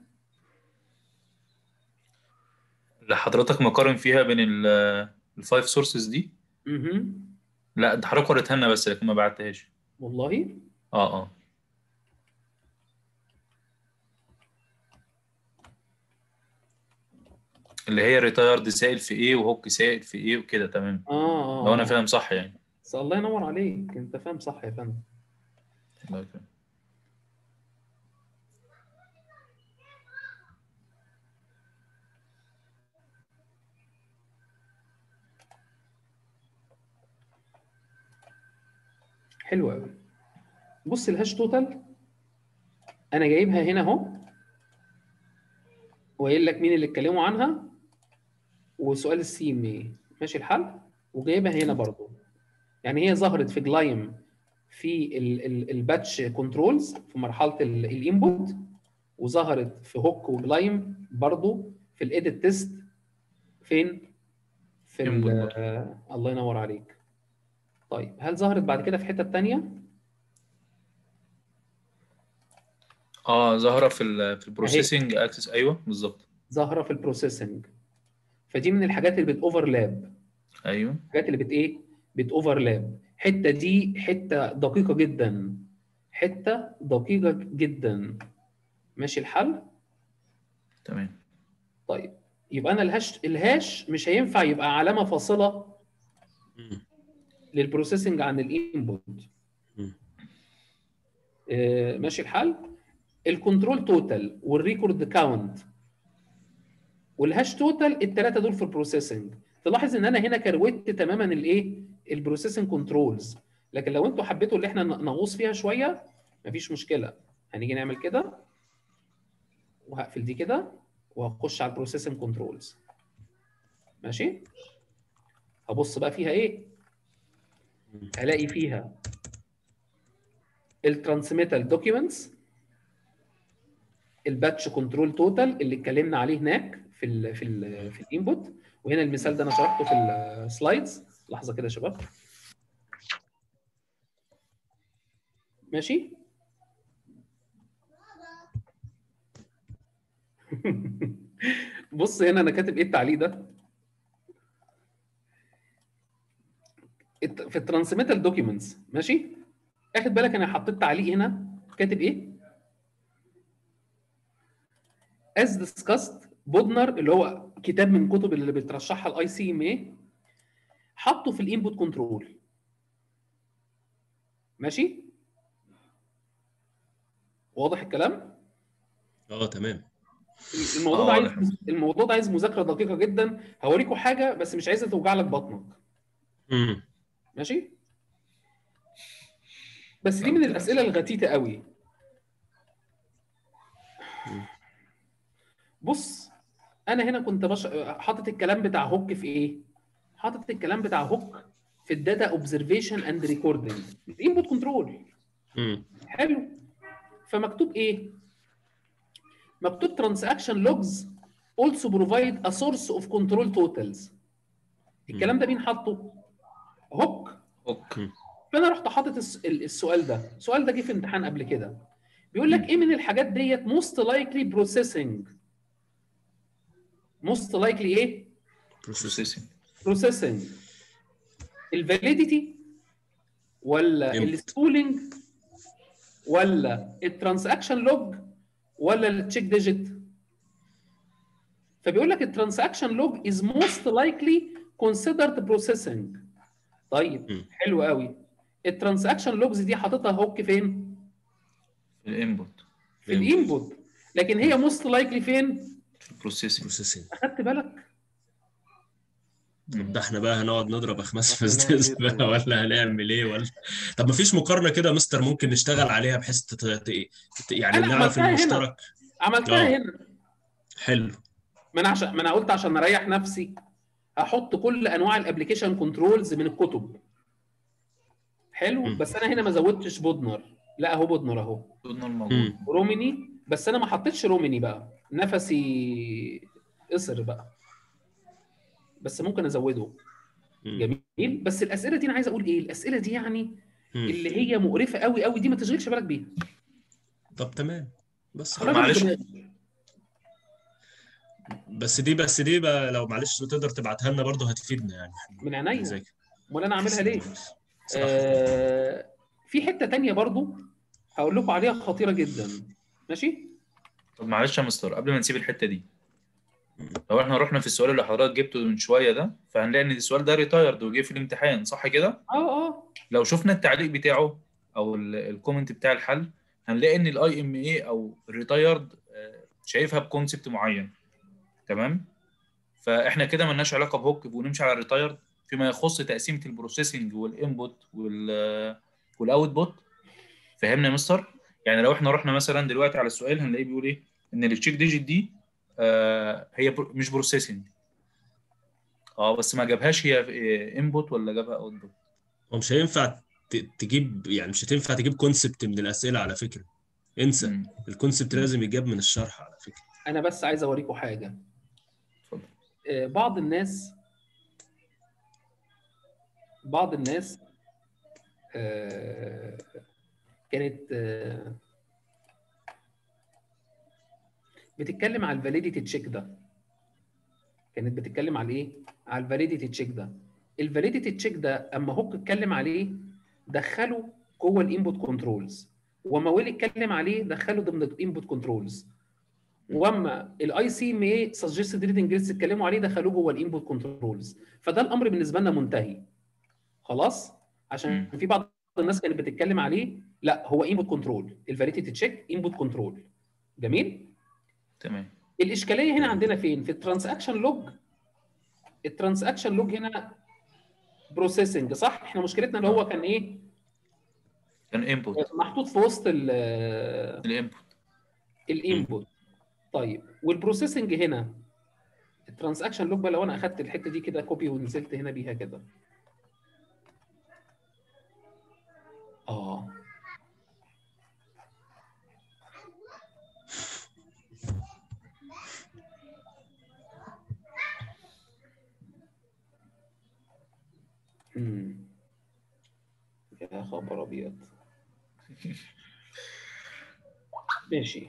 اللي حضرتك مقارن فيها بين الفايف سورسز دي اها لا ده حضرتك وريتها لنا بس لكن ما بعتهاش والله اه اه اللي هي ريتايرد سائل في ايه وهوك سائل في ايه وكده تمام اه اه لو انا آه. فاهم صح يعني بس الله ينور عليك انت فاهم صح يا فندم الله يكرمك. حلو قوي بص الهاش توتال انا جايبها هنا اهو وقايل لك مين اللي اتكلموا عنها وسؤال السيم ايه ماشي الحل وجايبها هنا برضو يعني هي ظهرت في جلايم في الباتش كنترولز في مرحله الانبوت وظهرت في هوك وجلايم برضو في الايديت تيست فين في ال- Input برضو. آه الله ينور عليك طيب هل ظهرت بعد كده في حته تانية اه ظاهره في ال في البروسيسنج اكسس ايوه بالظبط ظاهره في البروسيسنج فدي من الحاجات اللي بتوفرلاب ايوه الحاجات اللي بت ايه بتوفرلاب الحته دي حته دقيقه جدا حته دقيقه جدا ماشي الحل تمام طيب يبقى انا الهاش الهاش مش هينفع يبقى علامه فاصله للبروسيسنج عن الانبوت آه، ماشي الحال الكنترول توتال والريكورد كاونت والهاش توتال الثلاثه دول في البروسيسنج تلاحظ ان انا هنا كروت تماما الايه البروسيسنج كنترولز لكن لو انتوا حبيتوا اللي احنا نغوص فيها شويه مفيش مشكله هنيجي نعمل كده وهقفل دي كده وهخش على البروسيسنج كنترولز ماشي هبص بقى فيها ايه الاقي فيها الترانسميتال دوكيومنتس الباتش كنترول توتال اللي اتكلمنا عليه هناك في ال في ال في الانبوت وهنا المثال ده انا شرحته في السلايدز لحظه كده يا شباب ماشي بص هنا انا كاتب ايه التعليق ده الت- في الترانسميتال دوكيومنتس ماشي اخد بالك انا حطيت تعليق هنا كاتب ايه as discussed بودنر اللي هو كتاب من كتب اللي بترشحها الاي سي ام اي حطه في الانبوت كنترول ماشي واضح الكلام اه تمام الموضوع ده آه، عايز واضح. الموضوع ده عايز مذاكره دقيقه جدا هوريكم حاجه بس مش عايزه توجع لك بطنك مم. ماشي بس دي من الاسئله الغتيته قوي بص انا هنا كنت بش... حاطط الكلام بتاع هوك في ايه حاطط الكلام بتاع هوك في الداتا اوبزرفيشن اند ريكوردنج الانبوت كنترول مم. حلو فمكتوب ايه مكتوب transaction logs also provide a source of control totals الكلام ده مين حاطه هوك اوك فانا رحت حاطط الس- ال- السؤال ده السؤال ده جه في امتحان قبل كده بيقول لك ايه من الحاجات ديت most likely processing most likely ايه بروسيسنج processing الفاليديتي ولا Input. السكولينج ولا الترانزاكشن لوج ولا التشيك ديجيت فبيقول لك الترانزاكشن لوج از موست لايكلي considered processing طيب مم. حلو قوي الترانزاكشن لوجز دي حاططها هوك فين الانبوت في الانبوت لكن هي موست لايكلي فين البروسيسنج بروسيسنج اخدت بالك طب ده احنا بقى هنقعد نضرب اخماس في إحنا نعمل ازاز إيه بقى طيب؟ ولا هنعمل ايه ولا طب ما فيش مقارنه كده يا مستر ممكن نشتغل عليها بحيث تت... ت... ت- يعني انا نعرف عملتها هنا المشترك عملتها اه هنا حلو ما انا عشان ما انا قلت عشان اريح نفسي هحط كل انواع الابلكيشن كنترولز من الكتب حلو مم. بس انا هنا ما زودتش بودنر لا اهو بودنر اهو قلنا الموجود مم. روميني بس انا ما حطيتش روميني بقى نفسي قصر بقى بس ممكن ازوده مم. جميل بس الاسئله دي انا عايز اقول ايه الاسئله دي يعني مم. اللي هي مقرفه قوي قوي دي ما تشغلش بالك بيها طب تمام بس خرجها من معلش. دماغك. بس دي بس دي بقى لو معلش تقدر تبعتها لنا برضه هتفيدنا يعني من عينيا نذاكر. امال انا اعملها ليه صح. آه في حته تانية برضو هقول لكم عليها خطيره جدا ماشي طب معلش يا مستر قبل ما نسيب الحته دي لو احنا رحنا في السؤال اللي حضرتك جبته من شويه ده فهنلاقي ان السؤال ده ريتايرد وجه في الامتحان صح كده؟ اه اه لو شفنا التعليق بتاعه او ال- الكومنت بتاع الحل هنلاقي ان الاي ام اي او الريتايرد شايفها بكونسبت معين تمام فاحنا كده ملناش علاقه بهوك ونمشي على الريتايرد فيما يخص تقسيمه البروسيسنج والانبوت وال والاوتبوت فهمنا يا مستر يعني لو احنا رحنا مثلا دلوقتي على السؤال هنلاقيه بيقول ايه ان التشيك ديجيت دي آه هي برو مش بروسيسنج اه بس ما جابهاش هي انبوت ولا جابها اوتبوت هو مش هينفع ت- تجيب يعني مش هتنفع تجيب كونسبت من الاسئله على فكره انسى الكونسبت لازم يجاب من الشرح على فكره انا بس عايز اوريكم حاجه اتفضل آه بعض الناس بعض الناس آه كانت آه بتتكلم على الفاليديتي تشيك ده كانت بتتكلم على ايه على الفاليديتي تشيك ده الفاليديتي تشيك ده اما هوك اتكلم عليه دخله جوه الانبوت كنترولز وما ويل اتكلم عليه دخله ضمن الانبوت كنترولز واما الاي سي ام اي سجستد ريدنج جريدز اتكلموا عليه دخلوه جوه الانبوت كنترولز فده الامر بالنسبه لنا منتهي خلاص عشان في بعض الناس كانت بتتكلم عليه لا هو انبوت كنترول الفاليديتي تشيك انبوت كنترول جميل تمام الاشكاليه هنا عندنا فين في الترانزاكشن لوج الترانزاكشن لوج هنا بروسيسنج صح احنا مشكلتنا اللي هو كان ايه كان انبوت محطوط في وسط الانبوت الانبوت طيب والبروسيسنج هنا الترانزاكشن لوج بقى لو انا اخدت الحته دي كده كوبي ونزلت هنا بيها كده اه مم. يا خبر ابيض ماشي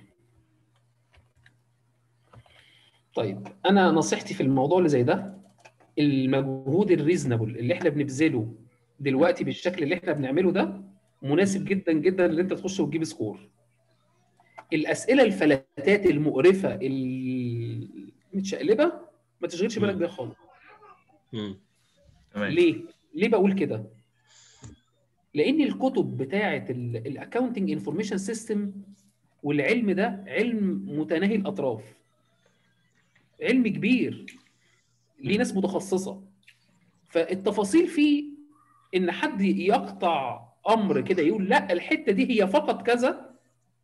طيب انا نصيحتي في الموضوع اللي زي ده المجهود الريزنبل اللي احنا بنبذله دلوقتي بالشكل اللي احنا بنعمله ده مناسب جدا جدا ان انت تخش وتجيب سكور الاسئله الفلاتات المقرفه المتشقلبه ما تشغلش بالك بيها خالص مم. تمام ليه ليه بقول كده لان الكتب بتاعه الاكونتنج انفورميشن سيستم والعلم ده علم متناهي الاطراف علم كبير ليه ناس متخصصه فالتفاصيل فيه ان حد يقطع امر كده يقول لا الحته دي هي فقط كذا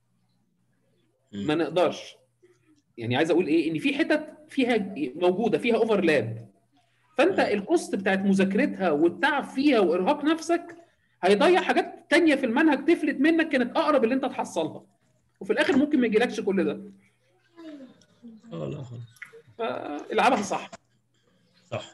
ما نقدرش يعني عايز اقول ايه ان في حتت فيها موجوده فيها اوفرلاب فانت الكوست بتاعت مذاكرتها والتعب فيها وارهاق نفسك هيضيع حاجات تانية في المنهج تفلت منك كانت اقرب اللي انت تحصلها وفي الاخر ممكن ما يجيلكش كل ده اه لا خلاص فالعبها صح صح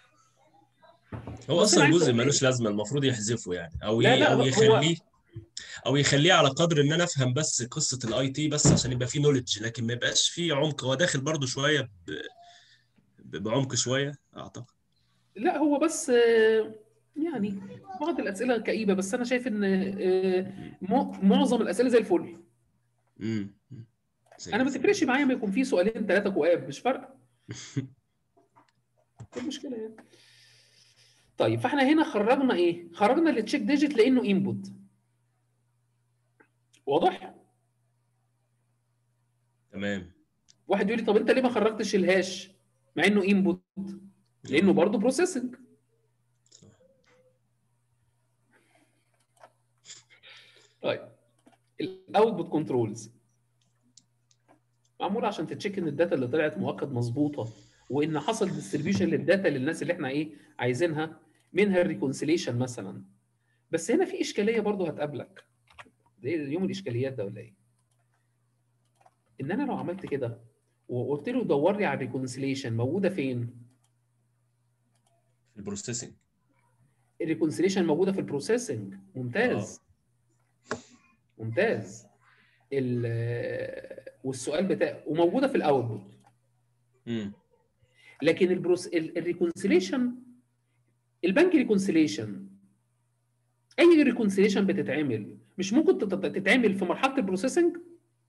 هو بس أنا اصلا عايز جزء أقول ملوش لازمه المفروض يحذفه يعني او لا، ي... لا، او هو- يخليه او يخليه على قدر ان انا افهم بس قصه الاي تي بس عشان يبقى فيه نولج لكن ما يبقاش فيه عمق هو داخل برضو شويه ب... ب- بعمق شويه اعتقد لا هو بس آه، يعني بعض الاسئله كئيبه بس انا شايف ان آه، م- معظم الاسئله زي الفل امم زي انا ما الفل. تفرقش معايا ما يكون في سؤالين ثلاثه كواب مش فارقه ايه المشكله يعني طيب فاحنا هنا خرجنا ايه خرجنا التشيك ديجيت لانه انبوت واضح تمام واحد يقول لي طب انت ليه ما خرجتش الهاش مع انه انبوت لانه برضه بروسيسنج طيب الاوتبوت كنترولز معمول عشان تتشيك ان الداتا اللي طلعت مؤكد مظبوطه وان حصل ديستريبيوشن للداتا للناس اللي احنا ايه عايزينها منها الريكونسيليشن مثلا بس هنا في اشكاليه برضه هتقابلك ده إيه يوم الاشكاليات ده ولا ايه؟ ان انا لو عملت كده وقلت له دور لي على الريكونسيليشن موجوده فين؟ في البروسيسنج الريكونسيليشن موجوده في البروسيسنج ممتاز ممتاز ال- والسؤال بتاع وموجوده في الاوتبوت امم لكن البروس الريكونسيليشن البنك ريكونسيليشن اي ريكونسيليشن بتتعمل مش ممكن تت- تتعمل في مرحله البروسيسنج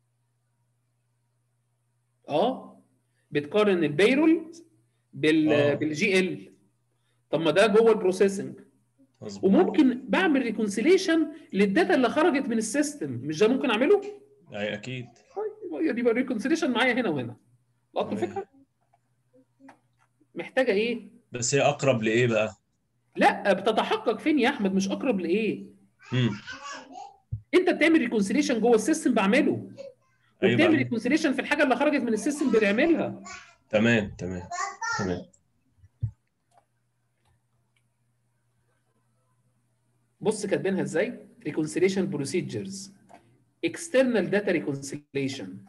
اه بتقارن البيرول بال آه. بالجي ال طب ما ده جوه البروسيسنج مظبوط وممكن بعمل ريكونسيليشن للداتا اللي خرجت من السيستم مش ده ممكن اعمله؟ اي اكيد يبقى يبقى الريكونسيليشن معايا هنا وهنا لقطت تمام. الفكره؟ محتاجه ايه؟ بس هي اقرب لايه بقى؟ لا بتتحقق فين يا احمد مش اقرب لايه؟ امم انت بتعمل ريكونسيليشن جوه السيستم بعمله أيوة وبتعمل بعمل. ريكونسيليشن في الحاجه اللي خرجت من السيستم بنعملها تمام تمام تمام بص كاتبينها ازاي؟ ريكونسيليشن بروسيجرز اكسترنال داتا ريكونسيليشن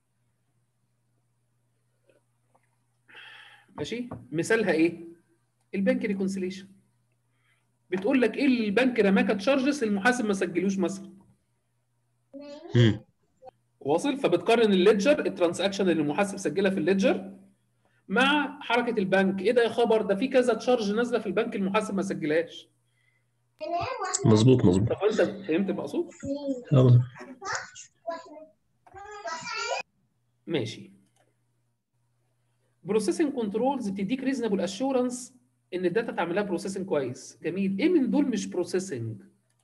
ماشي مثالها ايه البنك ريكونسيليشن بتقول لك ايه اللي البنك رماك تشارجز المحاسب ما سجلوش مثلا امم واصل فبتقارن الليدجر الترانزاكشن اللي المحاسب سجلها في الليدجر مع حركه البنك ايه ده يا خبر ده في كذا تشارج نازله في البنك المحاسب ما سجلهاش مظبوط مظبوط طب انت فهمت المقصود اه ماشي بروسيسنج كنترولز بتديك ريزونبل اشورنس ان الداتا تعملها بروسيسنج كويس جميل ايه من دول مش بروسيسنج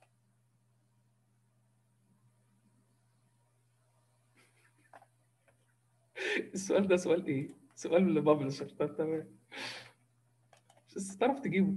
السؤال ده سؤال ايه سؤال لبابلشر طب تمام بس تعرف تجيبه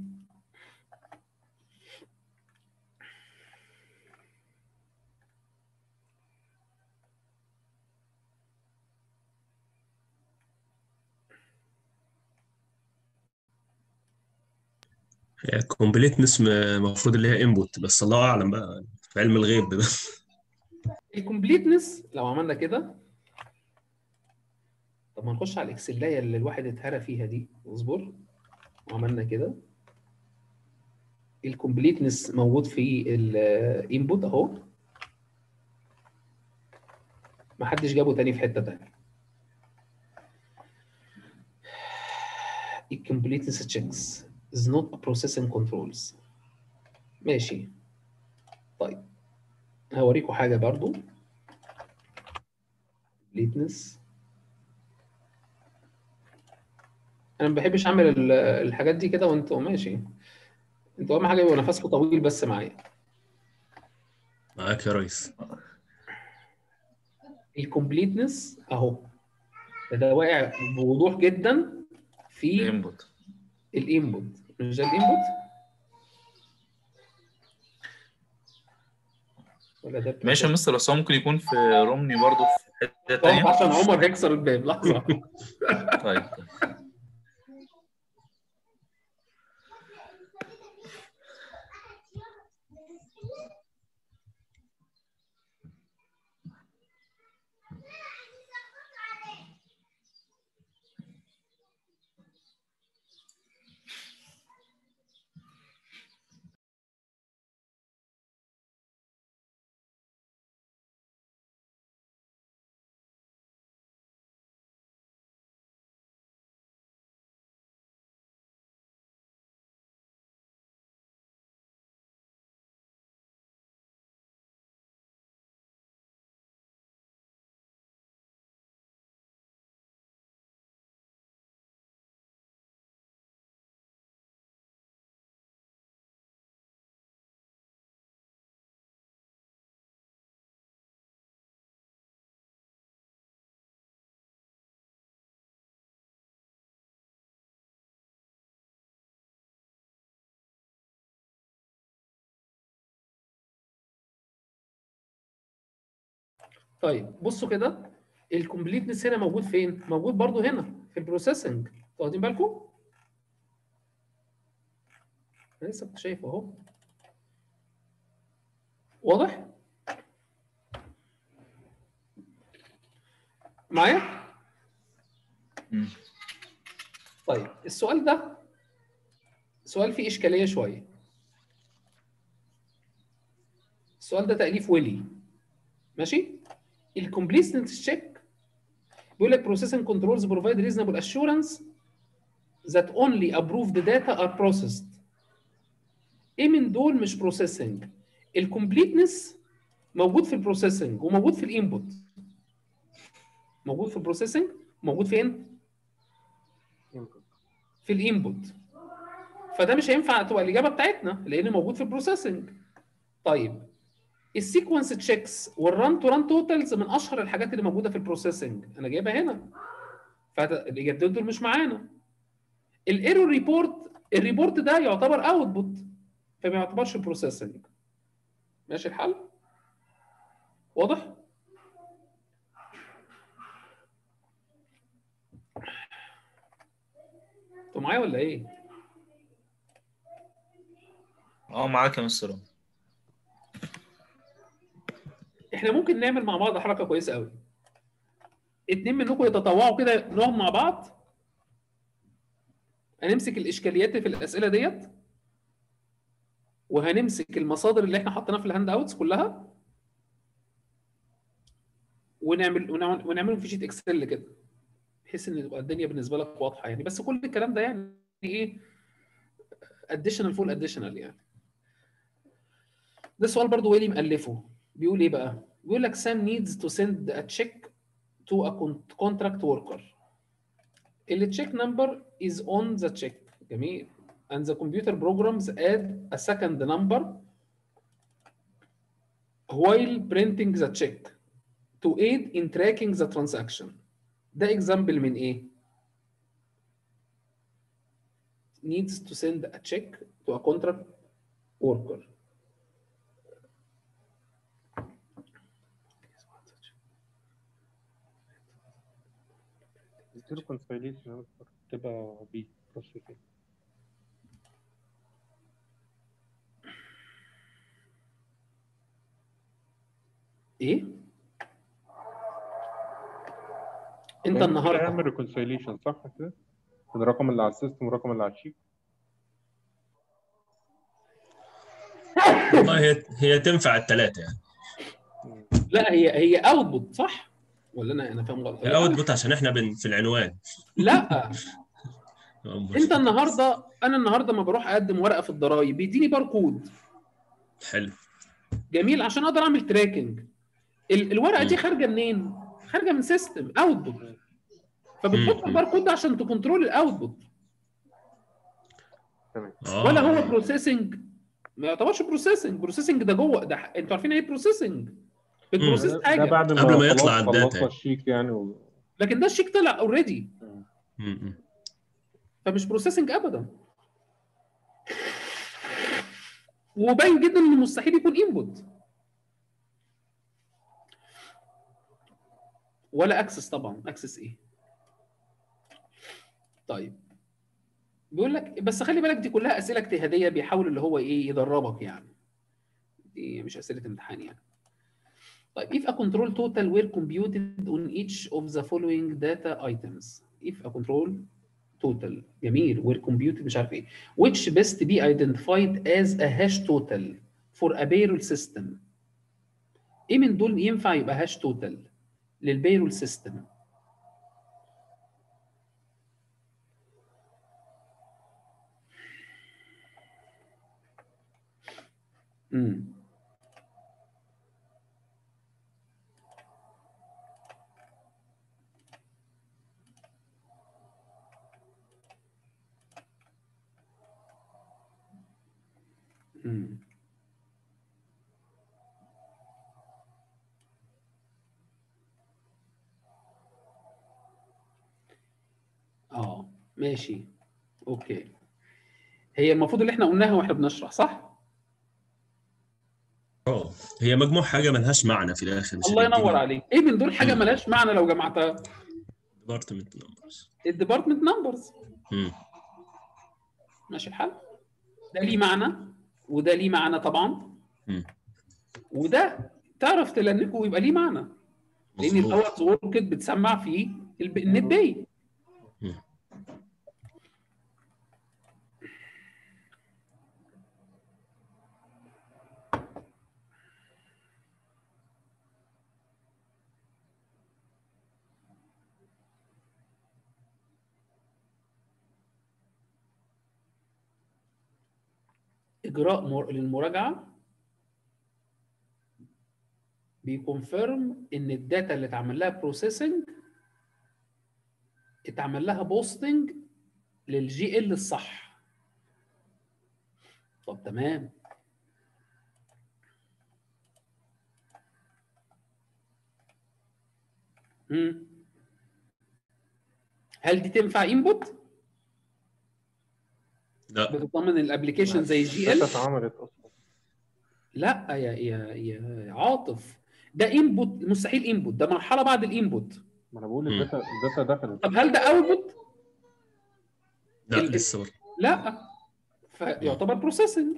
هي كومبليتنس المفروض اللي هي انبوت بس الله اعلم بقى في علم الغيب ده الكومبليتنس لو عملنا كده طب ما نخش على الاكسلايه اللي الواحد اتهرى فيها دي اصبر وعملنا كده الكومبليتنس موجود في الانبوت اهو ما حدش جابه تاني في حته تانيه الكومبليتنس تشيكس is not a processing controls ماشي طيب هوريكم حاجه برضو completeness انا ما بحبش اعمل ال- الحاجات دي كده وانتوا ماشي انتوا اهم حاجه يبقى نفسكم طويل بس معايا معاك يا ريس الكومبليتنس اهو ده, ده واقع بوضوح جدا في الانبوت الانبوت مش ده الانبوت ولا ده ماشي يا مستر بس هو ممكن يكون في رومني برضه في حته طب تانيه عشان عمر هيكسر الباب لحظه طيب طيب بصوا كده الكومبليتنس هنا موجود فين؟ موجود برضو هنا في البروسيسنج واخدين بالكم؟ انا لسه كنت شايفه اهو واضح؟ معايا؟ مم. طيب السؤال ده سؤال فيه اشكاليه شويه السؤال ده تاليف ويلي ماشي الكومبليتنس تشيك بيقول لك processing controls provide reasonable assurance that only approved data are processed ايه من دول مش processing الكومبليتنس موجود في البروسيسنج وموجود في الانبوت موجود في البروسيسنج موجود فين في الانبوت فده مش هينفع تبقى الاجابه بتاعتنا لان موجود في البروسيسنج طيب السيكونس تشيكس والران تو ران توتالز من اشهر الحاجات اللي موجوده في البروسيسنج انا جايبها هنا فالاجابتين دول مش معانا الايرور ريبورت الريبورت ده يعتبر اوتبوت فما يعتبرش بروسيسنج ماشي الحل واضح انتوا معايا ولا ايه اه معاك يا مستر احنا ممكن نعمل مع بعض حركه كويسه قوي اتنين منكم يتطوعوا كده نقعد مع بعض هنمسك الاشكاليات اللي في الاسئله ديت وهنمسك المصادر اللي احنا حطيناها في الهاند اوتس كلها ونعمل ونعمل ونعملهم في شيت اكسل كده بحيث ان تبقى الدنيا بالنسبه لك واضحه يعني بس كل الكلام ده يعني ايه اديشنال فول اديشنال يعني ده سؤال برضو ويلي مألفه بيقول ايه بقى؟ بيقول لك Sam needs to send a check to a con- contract worker. ال check number is on the check جميل and the computer programs add a second number while printing the check to aid in tracking the transaction. ده example من ايه؟ needs to send a check to a contract worker. زيرو كونسايليشن تبقى بي بروسيسنج ايه؟ انت النهارده اعمل ريكونسايليشن صح كده؟ الرقم اللي على السيستم والرقم اللي على الشيك والله هي هي تنفع الثلاثه يعني لا هي هي اوتبوت صح؟ ولا انا انا فاهم غلط؟ هي اوتبوت عشان احنا بن في العنوان لا انت النهارده انا النهارده ما بروح اقدم ورقه في الضرايب بيديني باركود حلو جميل عشان اقدر اعمل تراكنج ال- الورقه دي مم. خارجه منين؟ خارجه من سيستم اوتبوت فبتحط مم. الباركود ده عشان تكنترول الاوتبوت اه ولا هو بروسيسنج ما يعتبرش بروسيسنج بروسيسنج ده جوه ده انتوا عارفين ايه بروسيسنج بتبروسيس ده حاجه بعد ما قبل ما يطلع خلاص الداتا خلصنا الشيك يعني و... لكن ده الشيك طلع اوريدي م- م. فمش بروسيسنج ابدا وباين جدا انه مستحيل يكون انبوت ولا اكسس طبعا اكسس ايه طيب بيقول لك بس خلي بالك دي كلها اسئله اجتهاديه بيحاول اللي هو ايه يدربك يعني دي مش اسئله امتحان يعني طيب if a control total were computed on each of the following data items if a control total جميل were computed مش عارف ايه which best be identified as a hash total for a payroll system ايه من دول ينفع يبقى هاش توتال للبيرول سيستم امم امم اه ماشي اوكي هي المفروض اللي احنا قلناها واحنا بنشرح صح؟ اه هي مجموع حاجه ملهاش معنى في الاخر مش الله هتديني ينور عليك ايه من دول حاجه مم. ملهاش معنى لو جمعتها ديبارتمنت نمبرز الديبارتمنت نمبرز ماشي الحال ده ليه معنى وده ليه معنى طبعا مم. وده تعرف تلنكه ويبقى ليه معنى لان مظبوط. الاورز وركت بتسمع فيه الب- النت داي مم. اجراء مر- للمراجعه بيكونفيرم ان الداتا اللي اتعمل لها بروسيسنج اتعمل لها بوستنج للجي ال الصح طب تمام مم. هل دي تنفع انبوت لا بتضمن الابلكيشن زي جي ال الداتا اتعملت اصلا لا يا يا يا عاطف ده انبوت مستحيل انبوت ده مرحله بعد الانبوت ما انا بقول مم. الداتا الداتا دخلت طب هل ده اوتبوت لا ال- لسه برضه لا فيعتبر بروسيسنج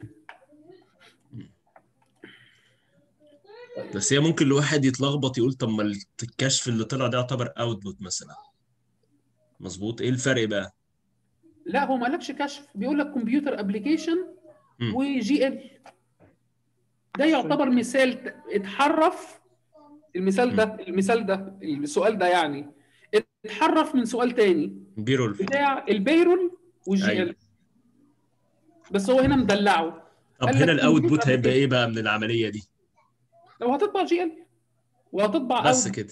بس هي ممكن الواحد يتلخبط يقول طب ما الكشف اللي طلع ده يعتبر اوتبوت مثلا مظبوط ايه الفرق بقى لا هو ما قالكش كشف بيقول لك كمبيوتر ابلكيشن مم. وجي ال ده يعتبر مثال ت- اتحرف المثال ده المثال ده السؤال ده يعني اتحرف من سؤال تاني بيرول بتاع البيرول والجي أيوة. ال بس هو هنا مدلعه طب قال لك هنا الاوتبوت computer هيبقى application. ايه بقى من العمليه دي لو هتطبع جي ال وهتطبع بس output. كده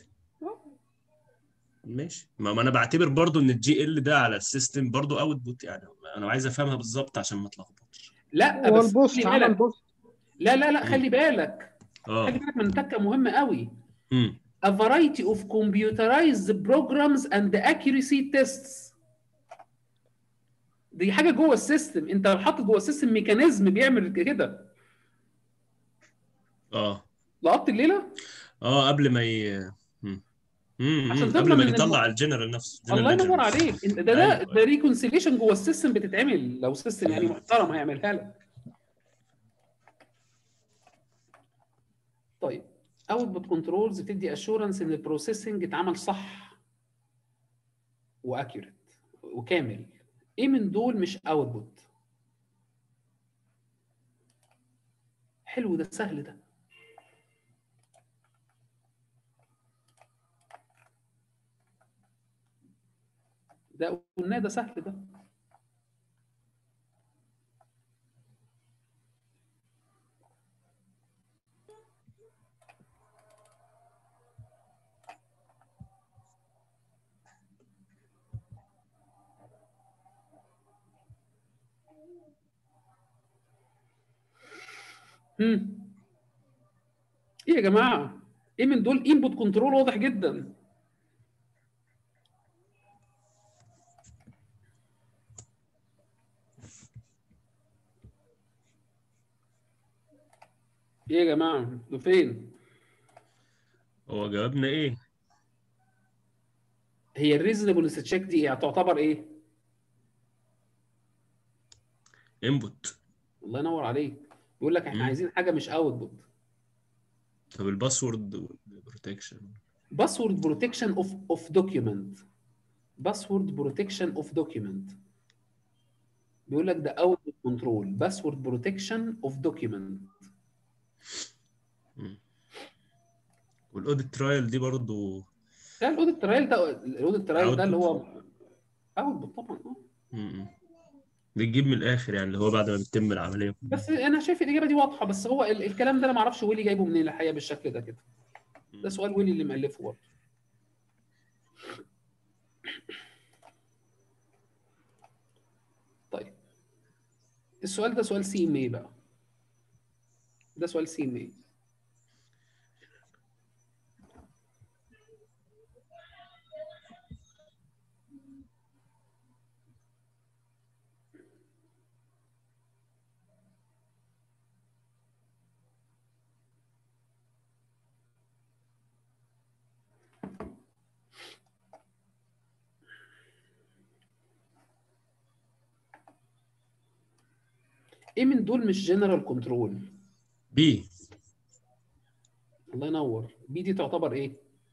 ماشي ما ما انا بعتبر برضو ان الجي ال ده على السيستم برضو اوتبوت يعني انا عايز افهمها بالظبط عشان ما اتلخبطش لا هو بس البوست خلي عمل بالك بوست لا لا لا خلي بالك اه خلي بالك من تكه مهمه قوي امم a variety of computerized programs and accuracy tests دي حاجه جوه السيستم انت حاطط جوه السيستم ميكانيزم بيعمل كده اه لقطت الليله اه قبل ما ي... مم. مم. عشان مم. تضمن قبل ما إن يطلع الم- الجنرال نفسه الله general ينور ledger. عليك انت ده ده, أيوة. ده ريكونسيليشن جوه السيستم بتتعمل لو سيستم يعني محترم هيعملها لك طيب اوتبوت كنترولز بتدي اشورنس ان البروسيسنج اتعمل صح واكيوريت وكامل ايه من دول مش اوتبوت حلو ده سهل ده ده قلناه ده سهل ده هم. ايه يا جماعه ايه من دول انبوت كنترول واضح جدا ايه يا جماعه انتوا فين هو جوابنا ايه هي الريزونبل تشيك دي إيه؟ تعتبر ايه انبوت الله ينور عليك بيقول لك احنا مم. عايزين حاجه مش اوتبوت طب الباسورد بروتكشن باسورد بروتكشن اوف اوف دوكيومنت باسورد بروتكشن اوف دوكيومنت بيقول لك ده اوتبوت كنترول باسورد بروتكشن اوف دوكيومنت والاوديت ترايل دي برضو ده الاوديت ترايل ده الاوديت ترايل ده اللي هو اوتبوت طبعا اه م-م. بتجيب من الاخر يعني اللي هو بعد ما بتتم العمليه كلها بس انا شايف الاجابه دي واضحه بس هو ال- الكلام ده انا ما اعرفش ويلي جايبه منين الحقيقه بالشكل ده كده ده سؤال ويلي اللي مألفه برضه طيب السؤال ده سؤال سي ام اي بقى ده سؤال سي ام اي ايه من دول مش جنرال كنترول بي الله ينور بي دي تعتبر ايه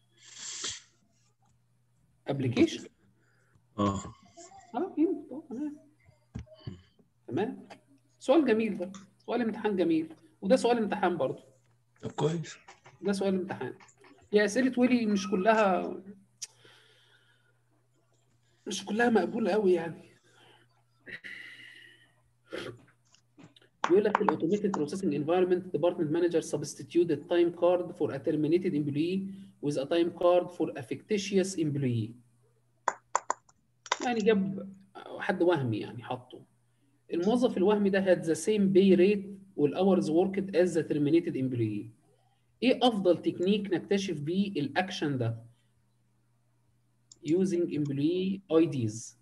ابلكيشن اه اه input. آه، تمام تمام سؤال جميل ده سؤال امتحان جميل وده سؤال امتحان برضه طب كويس ده سؤال امتحان هي اسئله ويلي مش كلها مش كلها مقبوله قوي يعني بيقول لك الاوتوميتد بروسيسنج انفايرمنت ديبارتمنت مانجر substituted time card for a terminated employee with a time card for a fictitious employee يعني جاب حد وهمي يعني حطه الموظف الوهمي ده had the same pay rate والhours worked as the terminated employee ايه افضل تكنيك نكتشف بيه الاكشن ده using employee IDs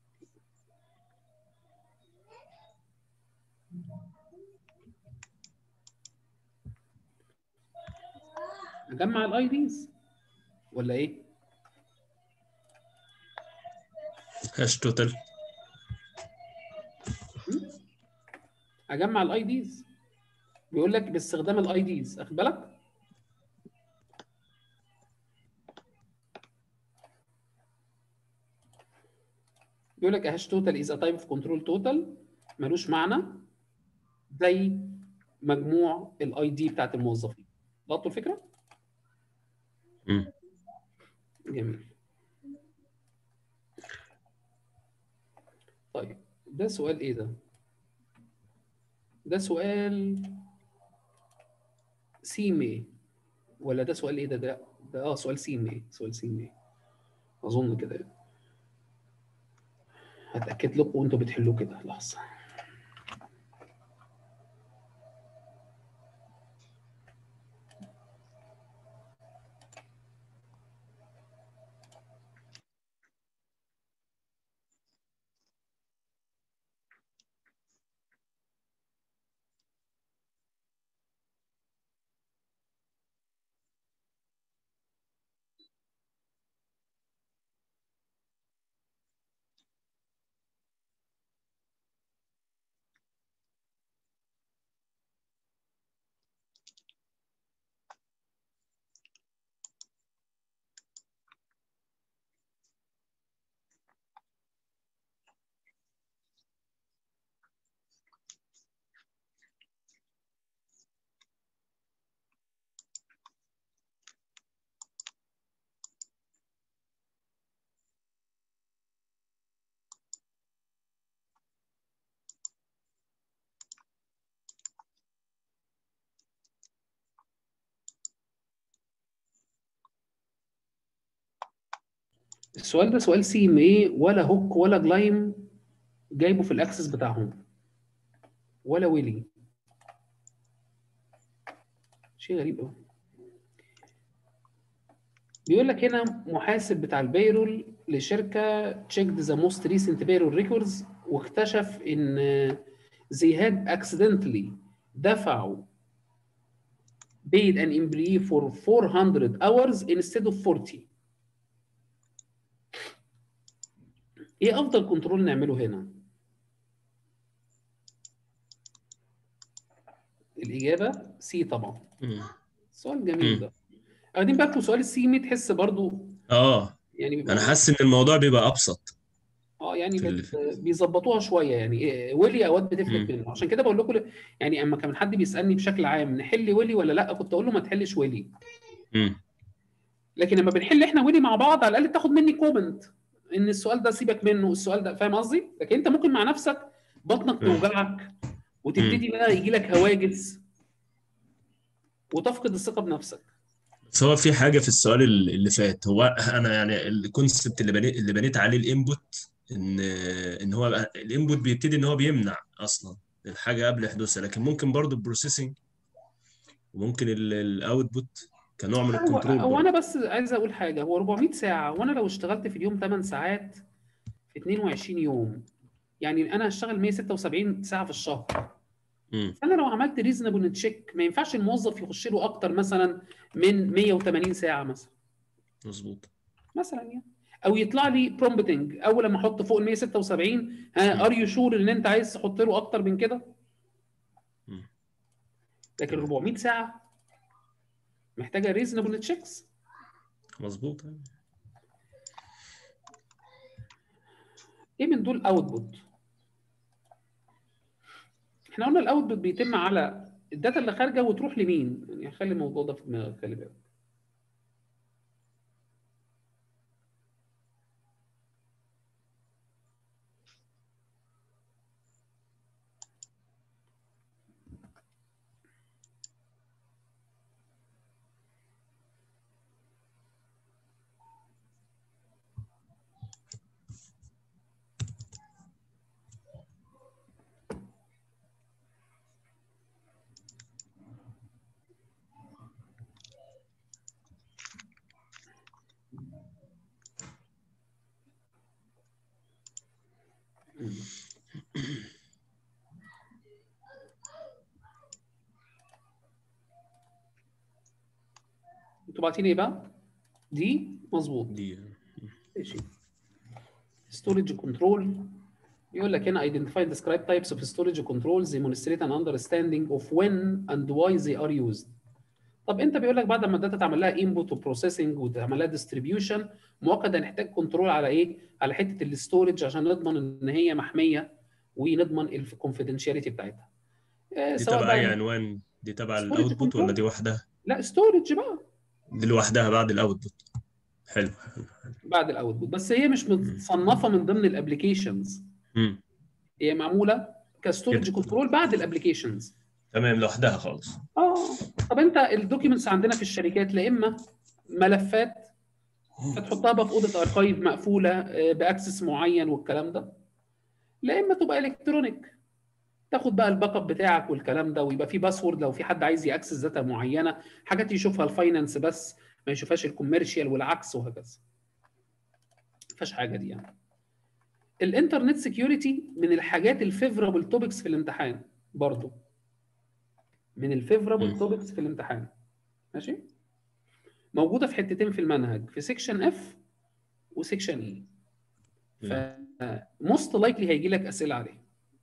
اجمع الاي ديز ولا ايه هاش توتال اجمع الاي ديز بيقول لك باستخدام الاي ديز اخد بالك بيقول لك هاش توتال از ا تايب اوف كنترول توتال ملوش معنى زي مجموع الاي دي بتاعت الموظفين ضبطوا الفكره مم. جميل طيب ده سؤال ايه ده ده سؤال سيمي ولا ده سؤال ايه ده ده ده اه سؤال سيمي سؤال سيمي اظن كده يعني. هتاكد لكم وانتوا بتحلوه كده لحظه السؤال ده سؤال سي ام اي ولا هوك ولا جلايم جايبه في الاكسس بتاعهم ولا ويلي شيء غريب قوي بيقول لك هنا محاسب بتاع البيرول لشركه تشيكد ذا موست ريسنت بيرول ريكوردز واكتشف ان they had accidentally دفعوا paid an employee for 400 hours instead of 40 ايه افضل كنترول نعمله هنا الاجابه سي طبعا مم. سؤال جميل مم. ده واخدين بالكم سؤال السي مي تحس برضو اه يعني بيبقى انا حاسس ان الموضوع بيبقى ابسط اه يعني في ال- بت- بيظبطوها شويه يعني إيه، ويلي اوقات بتفلت مم. منه عشان كده بقول لكم يعني اما كان حد بيسالني بشكل عام نحل ويلي ولا لا كنت اقول له ما تحلش ويلي مم. لكن لما بنحل احنا ويلي مع بعض على الاقل تاخد مني كومنت ان السؤال ده سيبك منه السؤال ده فاهم قصدي لكن انت ممكن مع نفسك بطنك مم. توجعك وتبتدي بقى يجي لك هواجس وتفقد الثقه بنفسك بس هو في حاجه في السؤال ال- اللي فات هو انا يعني الكونسبت اللي بنيت اللي بنيت عليه الانبوت ان ان هو الانبوت بيبتدي ان هو بيمنع اصلا الحاجه قبل حدوثها لكن ممكن برضو البروسيسنج وممكن الاوتبوت كنوع من هو, الكنترول هو برضو انا بس عايز اقول حاجه هو 400 ساعه وانا لو اشتغلت في اليوم 8 ساعات في 22 يوم يعني انا هشتغل 176 ساعه في الشهر مم. فانا لو عملت ريزونبل تشيك ما ينفعش الموظف يخش له اكتر مثلا من 180 ساعه مثلا مظبوط مثلا يعني او يطلع لي برومبتنج اول لما احط فوق ال 176 ها ار يو شور ان انت عايز تحط له اكتر من كده لكن 400 ساعه محتاجه ريزونبل تشيكس مظبوط ايه من دول اوتبوت احنا قلنا الاوتبوت بيتم على الداتا اللي خارجه وتروح لمين يعني خلي الموضوع ده في دماغك خلي بالك انتوا باعتين ايه بقى؟ دي مظبوط دي ماشي storage control يقول لك هنا identify and describe types of storage controls demonstrate an understanding of when and why they are used طب انت بيقول لك بعد ما الداتا تعمل لها input وبروسيسنج وتعمل لها distribution مؤكد هنحتاج كنترول على ايه؟ على حته الاستورج عشان نضمن ان هي محميه ونضمن الكونفيدنشاليتي بتاعتها آه، دي سواء تبع بقى اي عنوان دي تبع Storage الاوتبوت control. ولا دي وحدها لا ستورج بقى دي لوحدها بعد الاوتبوت حلو حلو بعد الاوتبوت بس هي مش متصنفه من ضمن الابلكيشنز مم. هي معموله كستورج كنترول بعد الابلكيشنز تمام لوحدها خالص اه طب انت الدوكيومنتس عندنا في الشركات لا اما ملفات فتحطها بقى في اوضه اركايف مقفوله آه، باكسس معين والكلام ده لا اما تبقى الكترونيك تاخد بقى الباك اب بتاعك والكلام ده ويبقى في باسورد لو في حد عايز ياكسس داتا معينه حاجات يشوفها الفاينانس بس ما يشوفهاش الكوميرشال والعكس وهكذا ما فيهاش حاجه دي يعني الانترنت سكيورتي من الحاجات الفيفرابل توبكس في الامتحان برضو من الفيفرابل مم. توبكس في الامتحان ماشي موجوده في حتتين في المنهج في سيكشن اف وسيكشن اي ف موست لايكلي هيجي لك اسئله عليها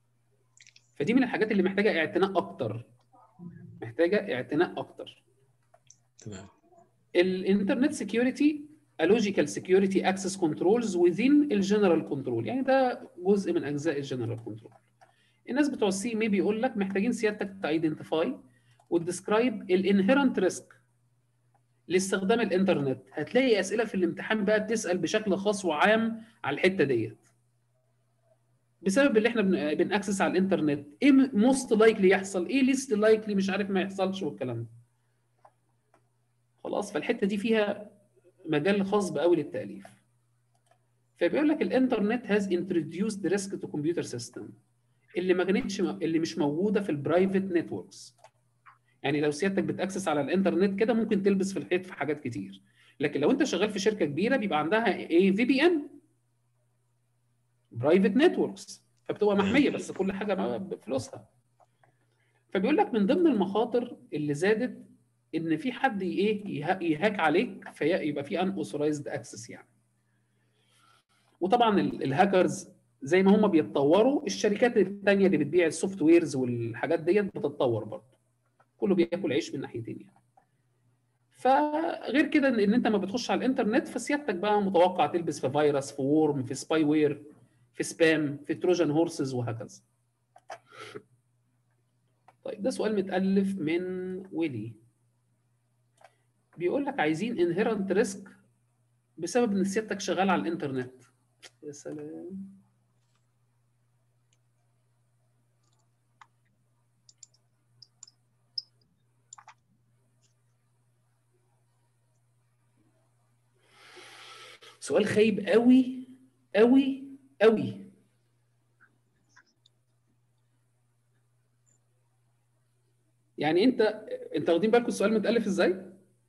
فدي من الحاجات اللي محتاجه اعتناء اكتر محتاجه اعتناء اكتر تمام الانترنت سكيورتي لوجيكال سكيورتي اكسس كنترولز within الجنرال كنترول يعني ده جزء من اجزاء الجنرال كنترول الناس بتوع السي ام اي بيقول لك محتاجين سيادتك تايدنتيفاي وتديسكرايب الانهيرنت ريسك لاستخدام الانترنت هتلاقي اسئله في الامتحان بقى بتسال بشكل خاص وعام على الحته ديت بسبب اللي احنا بن- بنأكسس على الانترنت ايه موست لايكلي يحصل ايه ليست لايكلي مش عارف ما يحصلش والكلام ده خلاص فالحته دي فيها مجال خاص قوي للتاليف فبيقول لك الانترنت هاز انتروديوسد ريسك تو كمبيوتر سيستم اللي ما كانتش اللي مش موجوده في البرايفت نتوركس يعني لو سيادتك بتاكسس على الانترنت كده ممكن تلبس في الحيط في حاجات كتير لكن لو انت شغال في شركه كبيره بيبقى عندها ايه في بي ان برايفت نتوركس فبتبقى محميه بس كل حاجه بقى بفلوسها فبيقول لك من ضمن المخاطر اللي زادت ان في حد ايه يه- يهاك عليك فيبقى في ان اوثرايزد اكسس يعني وطبعا ال- الهاكرز زي ما هم بيتطوروا الشركات الثانيه اللي بتبيع السوفت ويرز والحاجات ديت بتتطور برضه كله بياكل عيش من ناحيتين يعني فغير كده ان إن انت ما بتخش على الانترنت فسيادتك بقى متوقع تلبس في فيروس في وورم في سباي وير في سبام في تروجان هورسز وهكذا طيب ده سؤال متألف من ويلي بيقول لك عايزين انهيرنت ريسك بسبب ان سيادتك شغال على الانترنت يا سلام سؤال خايب قوي قوي قوي يعني انت انت واخدين بالكم السؤال متألف ازاي؟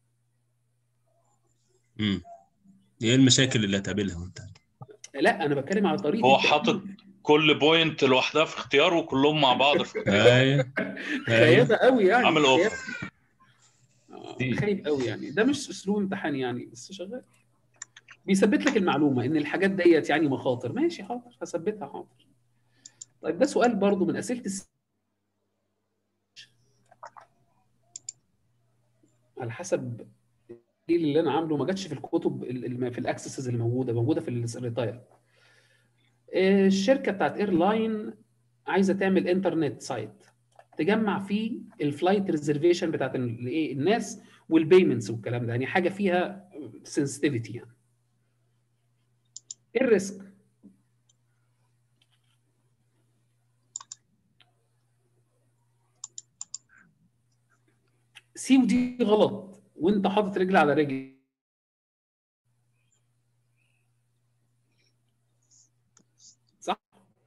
امم ايه المشاكل اللي هتقابلها وانت لا انا بتكلم على طريقه هو التفكير. حاطط كل بوينت لوحدها في اختيار وكلهم مع بعض في اختيار ايوه خيابه قوي يعني عامل خيابة. اوفر آه، خايب قوي يعني ده مش اسلوب امتحان يعني بس شغال بيثبت لك المعلومه ان الحاجات ديت يعني مخاطر ماشي حاضر هثبتها حاضر طيب ده سؤال برضو من اسئله الس... على حسب ايه اللي انا عامله ما جاتش في الكتب اللي في الاكسسز اللي موجوده موجوده في الريتايل الشركه بتاعت ايرلاين عايزه تعمل انترنت سايت تجمع فيه الفلايت ريزرفيشن بتاعت الايه الناس والبيمنتس والكلام ده يعني حاجه فيها سنسيتيفيتي يعني ايه الريسك سي ودي غلط وانت حاطط رجل على رجل صح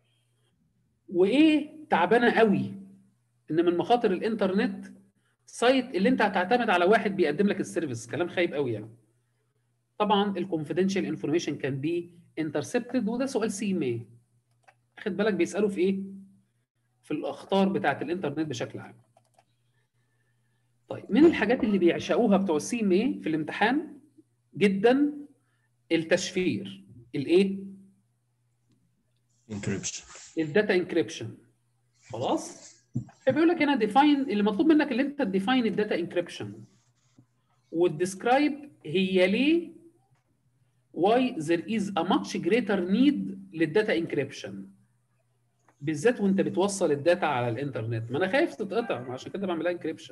وايه تعبانه قوي ان من مخاطر الانترنت سايت اللي انت هتعتمد على واحد بيقدم لك السيرفيس كلام خايب قوي يعني طبعا الكونفيدنشال انفورميشن كان بي انترسبتد وده سؤال سي ام اي خد بالك بيسالوا في ايه في الاخطار بتاعه الانترنت بشكل عام طيب من الحاجات اللي بيعشقوها بتوع السي ام اي في الامتحان جدا التشفير الايه انكريبشن الداتا انكريبشن خلاص فبيقول لك هنا ديفاين اللي مطلوب منك اللي انت تديفاين الداتا انكريبشن والديسكرايب هي ليه why there is a much greater need للداتا انكريبشن بالذات وانت بتوصل الداتا على الانترنت ما انا خايف تتقطع عشان كده بعملها انكريبشن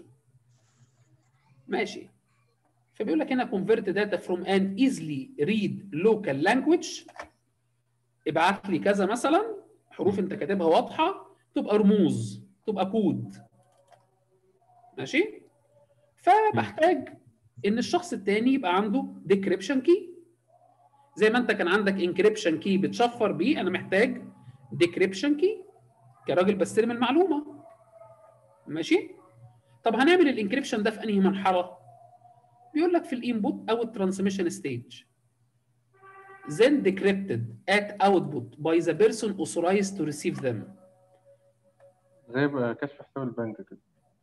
ماشي فبيقول لك هنا convert data from an easily read local language ابعت لي كذا مثلا حروف انت كاتبها واضحه تبقى رموز تبقى كود ماشي فبحتاج ان الشخص الثاني يبقى عنده ديكريبشن كي زي ما انت كان عندك انكريبشن كي بتشفر بيه انا محتاج ديكريبشن كي كراجل بستلم المعلومه ماشي طب هنعمل الانكريبشن ده في انهي مرحله بيقول لك في الانبوت او الترانسميشن ستيج then decrypted at output by the person authorized to receive them زي بقى كشف حساب البنك كده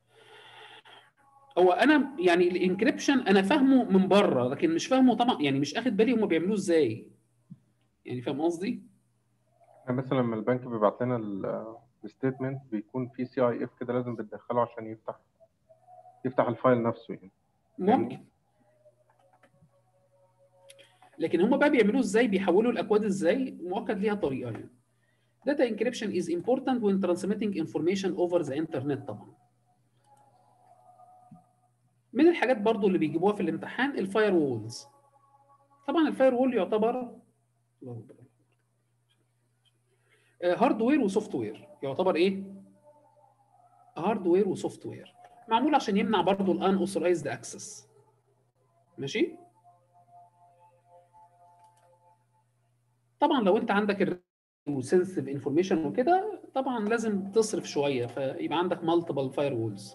هو انا يعني الانكريبشن انا فاهمه من بره لكن مش فاهمه طبعا يعني مش اخد بالي هم بيعملوه ازاي يعني فاهم قصدي يعني مثلا لما البنك بيبعت لنا الستيتمنت بيكون في سي اي اف كده لازم بتدخله عشان يفتح يفتح الفايل نفسه يعني ممكن لكن هم بقى بيعملوه ازاي بيحولوا الاكواد ازاي مؤكد ليها طريقه يعني data encryption is important when transmitting information over the internet طبعا من الحاجات برضو اللي بيجيبوها في الامتحان الفاير وولز طبعا الفاير وول يعتبر هاردوير وسوفت وير يعتبر ايه هاردوير وسوفت وير معمول عشان يمنع برضو الان اوثرايزد اكسس ماشي طبعا لو انت عندك وسنسيتيف انفورميشن وكده طبعا لازم تصرف شويه فيبقى عندك مالتيبل فاير وولز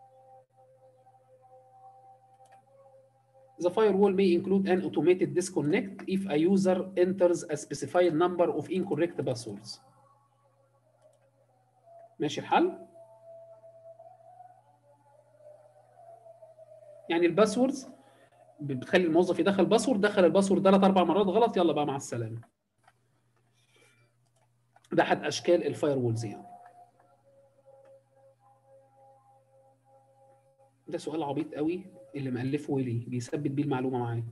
The firewall may include an automated disconnect if a user enters a specified number of incorrect passwords. ماشي الحل؟ يعني الباسوردز بتخلي الموظف يدخل باسورد دخل الباسورد ثلاث اربع مرات غلط يلا بقى مع السلامه. ده احد اشكال الفاير وولز يعني. ده سؤال عبيط قوي اللي مألفه ويلي بيثبت بيه المعلومه معاك.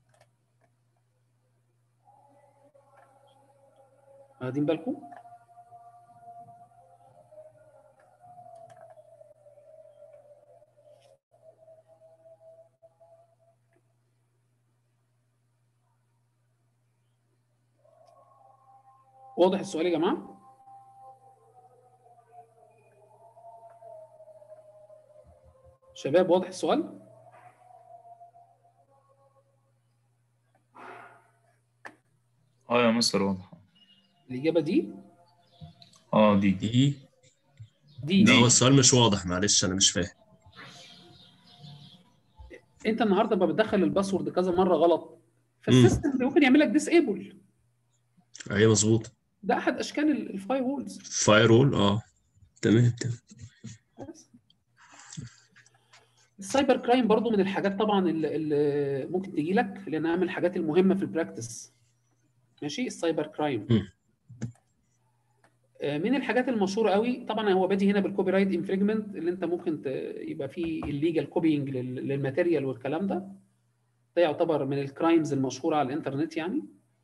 واخدين بالكم؟ واضح السؤال يا جماعه؟ شباب واضح السؤال؟ اه يا مستر واضح الإجابة دي اه دي دي دي ده هو السؤال مش واضح معلش انا مش فاهم أنت النهارده لما بتدخل الباسورد كذا مرة غلط فالسيستم ممكن يعمل لك ديسيبل ايوه مظبوط ده أحد أشكال الفاير وولز فاير وول اه تمام تمام السايبر كرايم برضو من الحاجات طبعا اللي, اللي ممكن تجي لك لانها من الحاجات المهمه في البراكتس ماشي السايبر كرايم م. آه، من الحاجات المشهوره قوي طبعا هو بادي هنا بالكوبي رايت انفريجمنت اللي انت ممكن ت- يبقى فيه الليجال كوبينج للماتيريال والكلام ده ده يعتبر من الكرايمز المشهوره على الانترنت يعني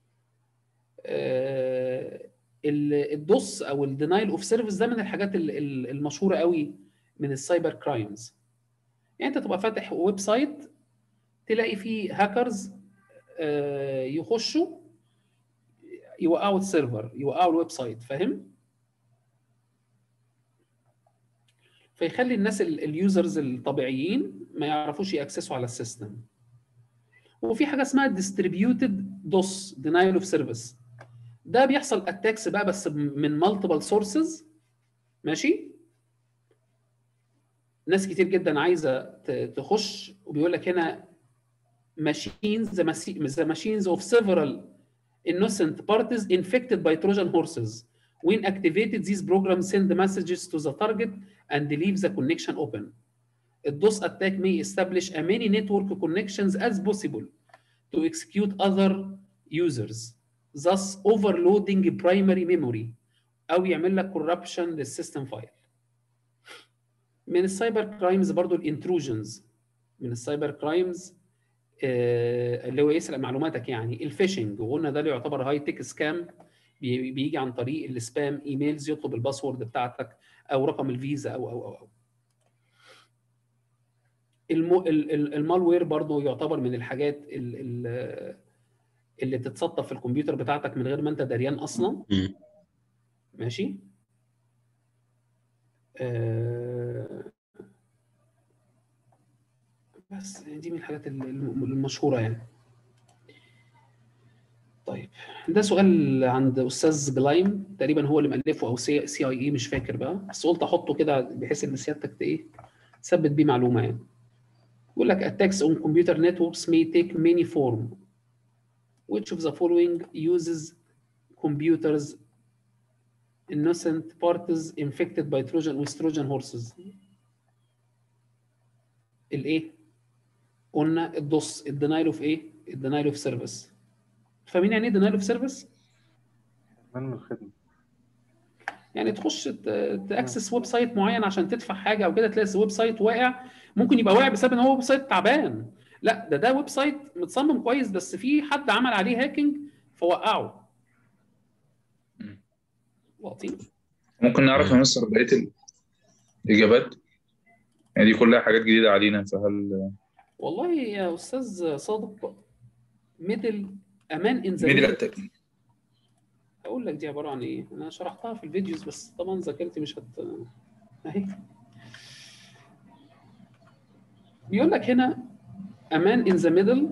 آه، ال- الدوس او الدينايل اوف سيرفيس ده من الحاجات ال- ال- المشهوره قوي من السايبر كرايمز يعني انت تبقى فاتح ويب سايت تلاقي فيه هاكرز آه، يخشوا يوقعوا السيرفر يوقعوا الويب سايت فاهم فيخلي الناس ال- اليوزرز الطبيعيين ما يعرفوش ياكسسوا على السيستم وفي حاجه اسمها distributed DOS denial of service ده بيحصل اتاكس بقى بس من مالتيبل سورسز ماشي ناس كتير جدا عايزه ت- تخش وبيقول لك هنا machines the machi- the machines of several innocent parties infected by Trojan horses. When activated, these programs send messages to the target and leave the connection open. A DOS attack may establish as many network connections as possible to execute other users, thus overloading primary memory أو يعمل لك corruption للسيستم فايل. من السايبر كرايمز برضو الانتروجنز من السايبر كرايمز آه، اللي هو يسرق معلوماتك يعني الفيشنج وقلنا ده اللي يعتبر هاي تك سكام بيجي عن طريق السبام ايميلز يطلب الباسورد بتاعتك او رقم الفيزا او او او, أو. المو... ال- ال- المالوير برضو يعتبر من الحاجات ال- ال- اللي تتسطب في الكمبيوتر بتاعتك من غير ما انت دريان اصلا مم. ماشي آه، بس دي من الحاجات ال- الم- المشهورة يعني طيب ده سؤال عند استاذ جلايم تقريبا هو اللي مألفه او سي سي اي اي مش فاكر بقى بس قلت احطه كده بحيث ان سيادتك ت- ايه تثبت بيه معلومه يعني يقول لك attacks on computer networks may take many form which of the following uses computers innocent parties infected by Trojan with Trojan horses الايه قلنا الدوس الدينايل اوف ايه الدينايل اوف سيرفيس فاهمين يعني ايه دينايل اوف سيرفيس من الخدمة يعني تخش ت- تاكسس ويب سايت معين عشان تدفع حاجه او كده تلاقي الويب سايت واقع ممكن يبقى واقع بسبب ان هو ويب سايت تعبان لا ده ده ويب سايت متصمم كويس بس في حد عمل عليه هاكينج فوقعه واطي ممكن نعرف يا مستر بقية الإجابات يعني دي كلها حاجات جديدة علينا فهل والله يا استاذ صادق ميدل امان ان ذا مين الأتاك؟ اقول لك دي عباره عن ايه انا شرحتها في الفيديوز بس طبعا ذاكرتي مش هت اهي بيقول لك هنا امان ان ذا ميدل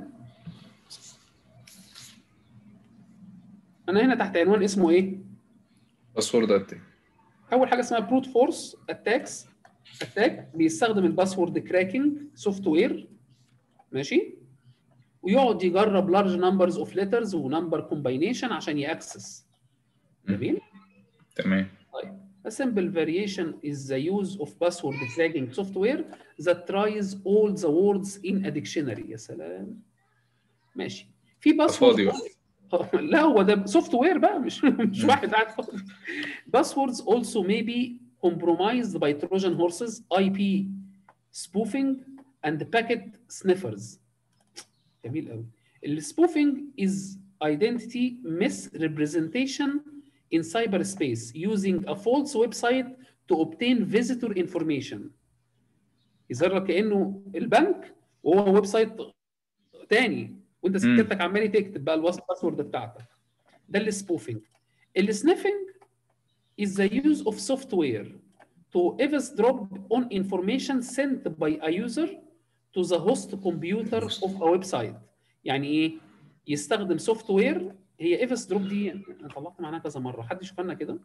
انا هنا تحت عنوان اسمه ايه باسورد أتاك اول حاجه اسمها بروت فورس اتاكس اتاك بيستخدم الباسورد كراكنج سوفت وير ماشي ويقعد يجرب لارج نمبرز اوف ليترز ونمبر كومباينيشن عشان ياكسس جميل تمام طيب A simple variation is the use of password cracking software that tries all the words in a dictionary يا سلام ماشي في فاضي باسورد لا هو ده سوفت وير بقى مش مش واحد قاعد فاضي Passwords also may be compromised by Trojan horses, IP spoofing and packet sniffers. جميل قوي. السبوفينج is identity misrepresentation in cyberspace using a false website to obtain visitor information. يظهر لك كانه البنك وهو ويب سايت تاني وانت سكتك عمال تكتب بقى الباسورد بتاعتك. ده السبوفينج. السنيفنج is the use of software to eavesdrop on information sent by a user to the host computer of a website يعني ايه يستخدم سوفت وير هي ايفستروب دي انا طلعت معناها كذا مره حد يشوف لنا كده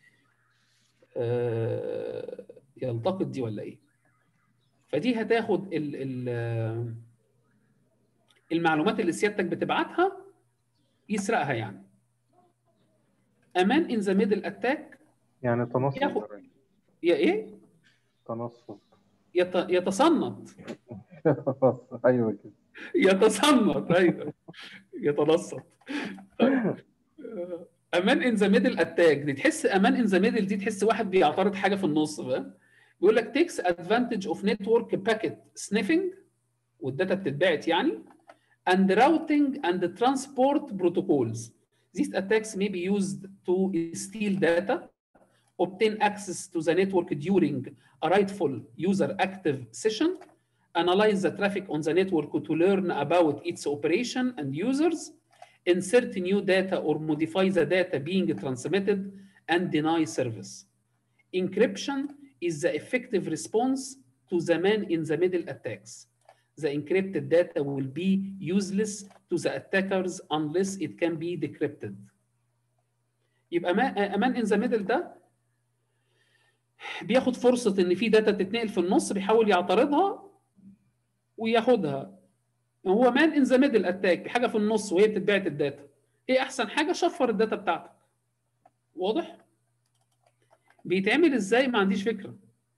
آه يلتقط دي ولا ايه فدي هتاخد ال ال المعلومات اللي سيادتك بتبعتها يسرقها يعني امان ان ذا ميدل اتاك يعني تنصت ياخد يا ايه تنصت يت... يتصنت ايوه كده يتصنت ايوه يتنصت امان ان ذا ميدل اتاك دي تحس امان ان ذا ميدل دي تحس واحد بيعترض حاجه في النص بقى بيقول لك takes advantage of network packet sniffing والداتا بتتبعت يعني and routing and transport protocols these attacks may be used to steal data obtain access to the network during a rightful user active session analyze the traffic on the network to learn about its operation and users insert new data or modify the data being transmitted and deny service encryption is the effective response to the man-in-the-middle attacks. The encrypted data will be useless to the attackers unless it can be decrypted. يبقى ما امان ان ذا ميدل ده بياخد فرصه ان في داتا تتنقل في النص بيحاول يعترضها وياخدها هو مان ان ذا ميدل اتاك حاجه في النص وهي بتتبعت الداتا ايه احسن حاجه شفر الداتا بتاعتك واضح بيتعمل ازاي ما عنديش فكره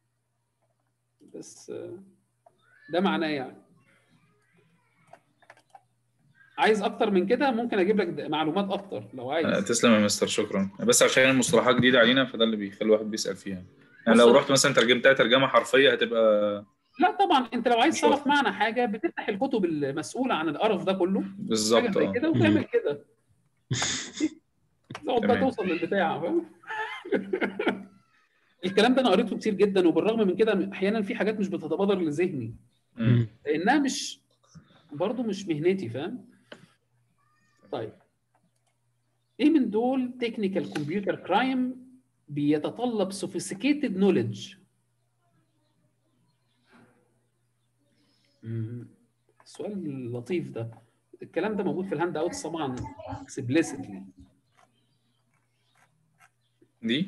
بس ده معناه يعني عايز اكتر من كده ممكن اجيب لك معلومات اكتر لو آه، عايز تسلم يا مستر شكرا بس عشان المصطلحات جديده علينا فده اللي بيخلي الواحد بيسال فيها يعني لو بص- رحت مثلا ترجمتها ترجمه حرفيه هتبقى لا طبعا انت لو عايز مش تعرف واضح. معنى حاجه بتفتح الكتب المسؤوله عن القرف ده كله حاجه بالظبط زي اه كده وتعمل كده تقعد بقى تمام. توصل للبتاع فاهم الكلام ده انا قريته كتير جدا وبالرغم من كده احيانا في حاجات مش بتتبادر لذهني مم. لانها مش برضه مش مهنتي فاهم طيب ايه من دول تكنيكال كمبيوتر كرايم بيتطلب sophisticated knowledge مم. السؤال لطيف ده الكلام ده موجود في الهاند اوتس طبعا explicitly دي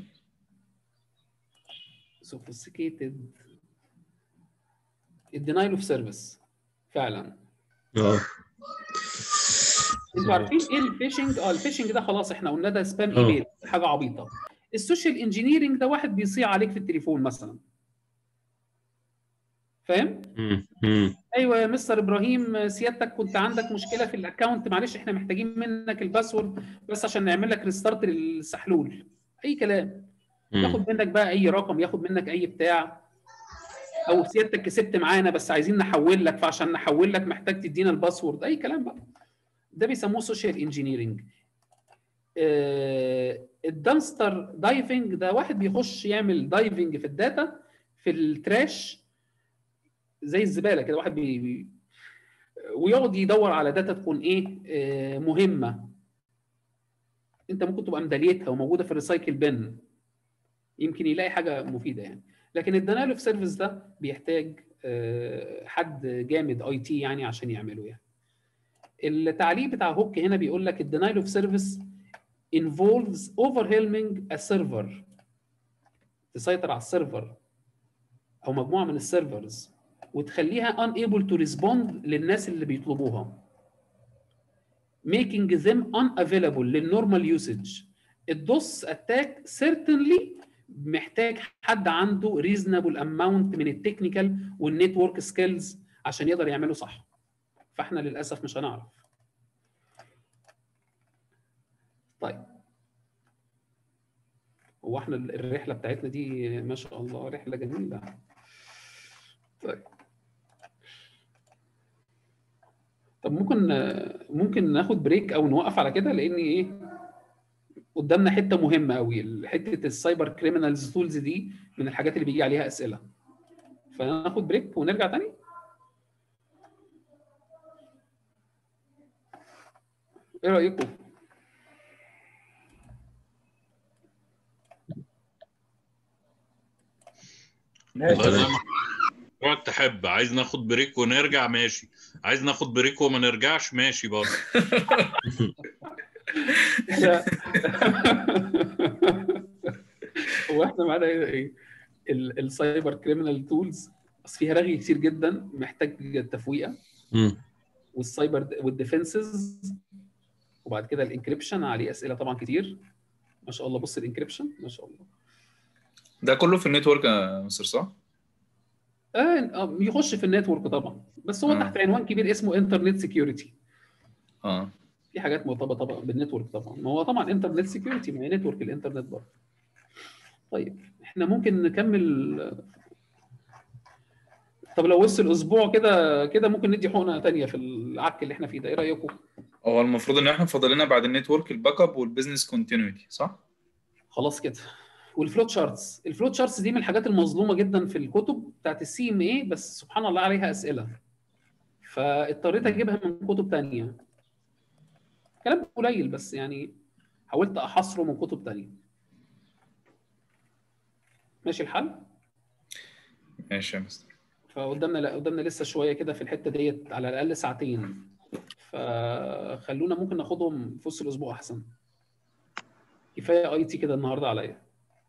sophisticated الدينايل اوف سيرفيس فعلا اه انتوا عارفين ايه الفيشنج؟ اه الفيشنج ده خلاص احنا قلنا ده سبام اه. ايميل حاجه عبيطه. السوشيال انجينيرنج ده واحد بيصيع عليك في التليفون مثلا. فاهم؟ مم. مم. ايوه يا مستر ابراهيم سيادتك كنت عندك مشكله في الاكونت معلش احنا محتاجين منك الباسورد بس عشان نعمل لك ريستارت للسحلول. اي كلام. مم. ياخد منك بقى اي رقم ياخد منك اي بتاع او سيادتك كسبت معانا بس عايزين نحول لك فعشان نحول لك محتاج تدينا الباسورد اي كلام بقى ده بيسموه سوشيال انجينيرنج الدانستر دايفنج ده واحد بيخش يعمل دايفنج في الداتا في التراش زي الزباله كده واحد بي بي- ويقعد يدور على داتا تكون ايه آه، مهمه انت ممكن تبقى مداليتها وموجوده في الريسايكل بن يمكن يلاقي حاجه مفيده يعني لكن الدنايل اوف سيرفيس ده بيحتاج آه، حد جامد اي تي يعني عشان يعمله يعني التعليق بتاع هوك هنا بيقول لك الدنايل اوف سيرفيس involves overwhelming a server تسيطر على السيرفر او مجموعه من السيرفرز وتخليها unable to respond للناس اللي بيطلبوها making them unavailable للنورمال usage الدوس اتاك certainly محتاج حد عنده reasonable amount من التكنيكال والنتورك سكيلز عشان يقدر يعمله صح فاحنا للاسف مش هنعرف طيب هو احنا الرحله بتاعتنا دي ما شاء الله رحله جميله طيب طب ممكن ممكن ناخد بريك او نوقف على كده لان ايه قدامنا حته مهمه قوي حته السايبر كريمنالز تولز دي من الحاجات اللي بيجي عليها اسئله فناخد بريك ونرجع تاني ايه رايكم والله زي ما تقعد تحب عايز ناخد بريك ونرجع ماشي عايز ناخد بريك وما نرجعش ماشي برضه هو احنا معانا ايه ال- السايبر كريمنال تولز بس فيها رغي كتير جدا محتاج تفويقه مم. والسايبر والديفنسز وبعد كده الانكريبشن عليه اسئله طبعا كتير ما شاء الله بص الانكريبشن ما شاء الله ده كله في النتورك يا مستر صح؟ آه آه، يخش في النتورك طبعا بس هو آه. تحت عنوان كبير اسمه انترنت سكيورتي اه في حاجات مرتبطه طبعا بالنتورك طبعا ما هو طبعا انترنت سكيورتي ما هي نتورك الانترنت برضه طيب احنا ممكن نكمل طب لو وصل اسبوع كده كده ممكن ندي حقنه تانية في العك اللي احنا فيه ده ايه رايكم هو المفروض ان احنا فاضل لنا بعد النتورك الباك اب والبيزنس كونتينيوتي صح؟ خلاص كده والفلوت شارتس الفلوت شارتس دي من الحاجات المظلومه جدا في الكتب بتاعت السي ام اي بس سبحان الله عليها اسئله فاضطريت اجيبها من كتب تانية كلام قليل بس يعني حاولت احصره من كتب تانية ماشي الحل ماشي يا مستر فقدامنا لا قدامنا لسه شويه كده في الحته ديت على الاقل ساعتين فخلونا ممكن ناخدهم في وسط الاسبوع احسن كفايه اي تي كده النهارده عليا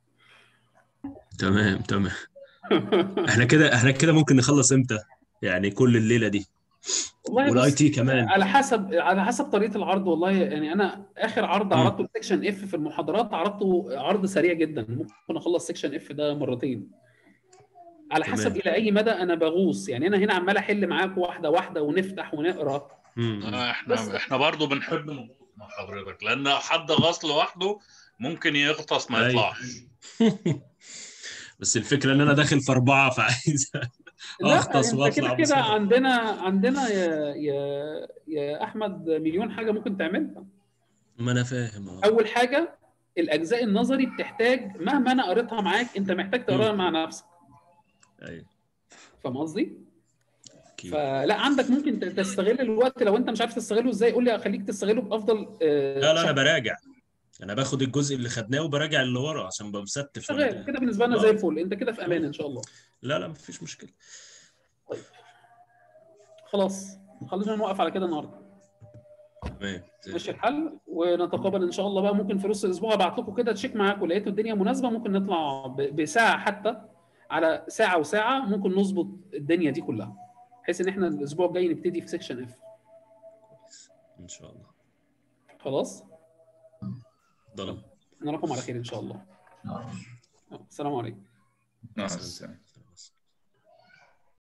تمام تمام احنا كده احنا كده ممكن نخلص امتى يعني كل الليله دي والله والاي بص، تي كمان على حسب على حسب طريقه العرض والله يعني انا اخر عرض مم. عرضته سيكشن اف في المحاضرات عرضته عرض سريع جدا ممكن اخلص سيكشن اف ده مرتين على تمام. حسب الى اي مدى انا بغوص يعني انا هنا عمال احل معاك واحده واحده ونفتح ونقرا مم. آه، احنا بس- احنا برضو بنحب نغوص مع حضرتك لان حد غاص لوحده ممكن يغطس ما أيوة. يطلعش بس الفكره ان انا داخل في اربعه فعايز لا اغطس انت واطلع كده كده بسرعه عندنا عندنا يا يا يا احمد مليون حاجه ممكن تعملها ما انا فاهم اه اول حاجه الاجزاء النظري بتحتاج مهما انا قريتها معاك انت محتاج تقراها مع نفسك ايوه فاهم قصدي؟ أكيد. فلا عندك ممكن ت- تستغل الوقت لو انت مش عارف تستغله ازاي قول لي اخليك تستغله بافضل آه، لا لا انا شكل. براجع انا باخد الجزء اللي خدناه وبراجع اللي ورا عشان ببقى مستف شغال كده بالنسبه لنا آه. زي الفل انت كده في امان ان شاء الله لا لا مفيش مشكله خلاص خلينا نوقف على كده النهارده تمام زي ماشي الحل ونتقابل ان شاء الله بقى ممكن في نص الاسبوع ابعت لكم كده تشيك معاكم لقيتوا الدنيا مناسبه ممكن نطلع ب- بساعه حتى على ساعه وساعه ممكن نظبط الدنيا دي كلها بحيث ان احنا الاسبوع الجاي نبتدي في سيكشن اف ان شاء الله خلاص ضل نراكم على خير ان شاء الله السلام عليكم مع السلامة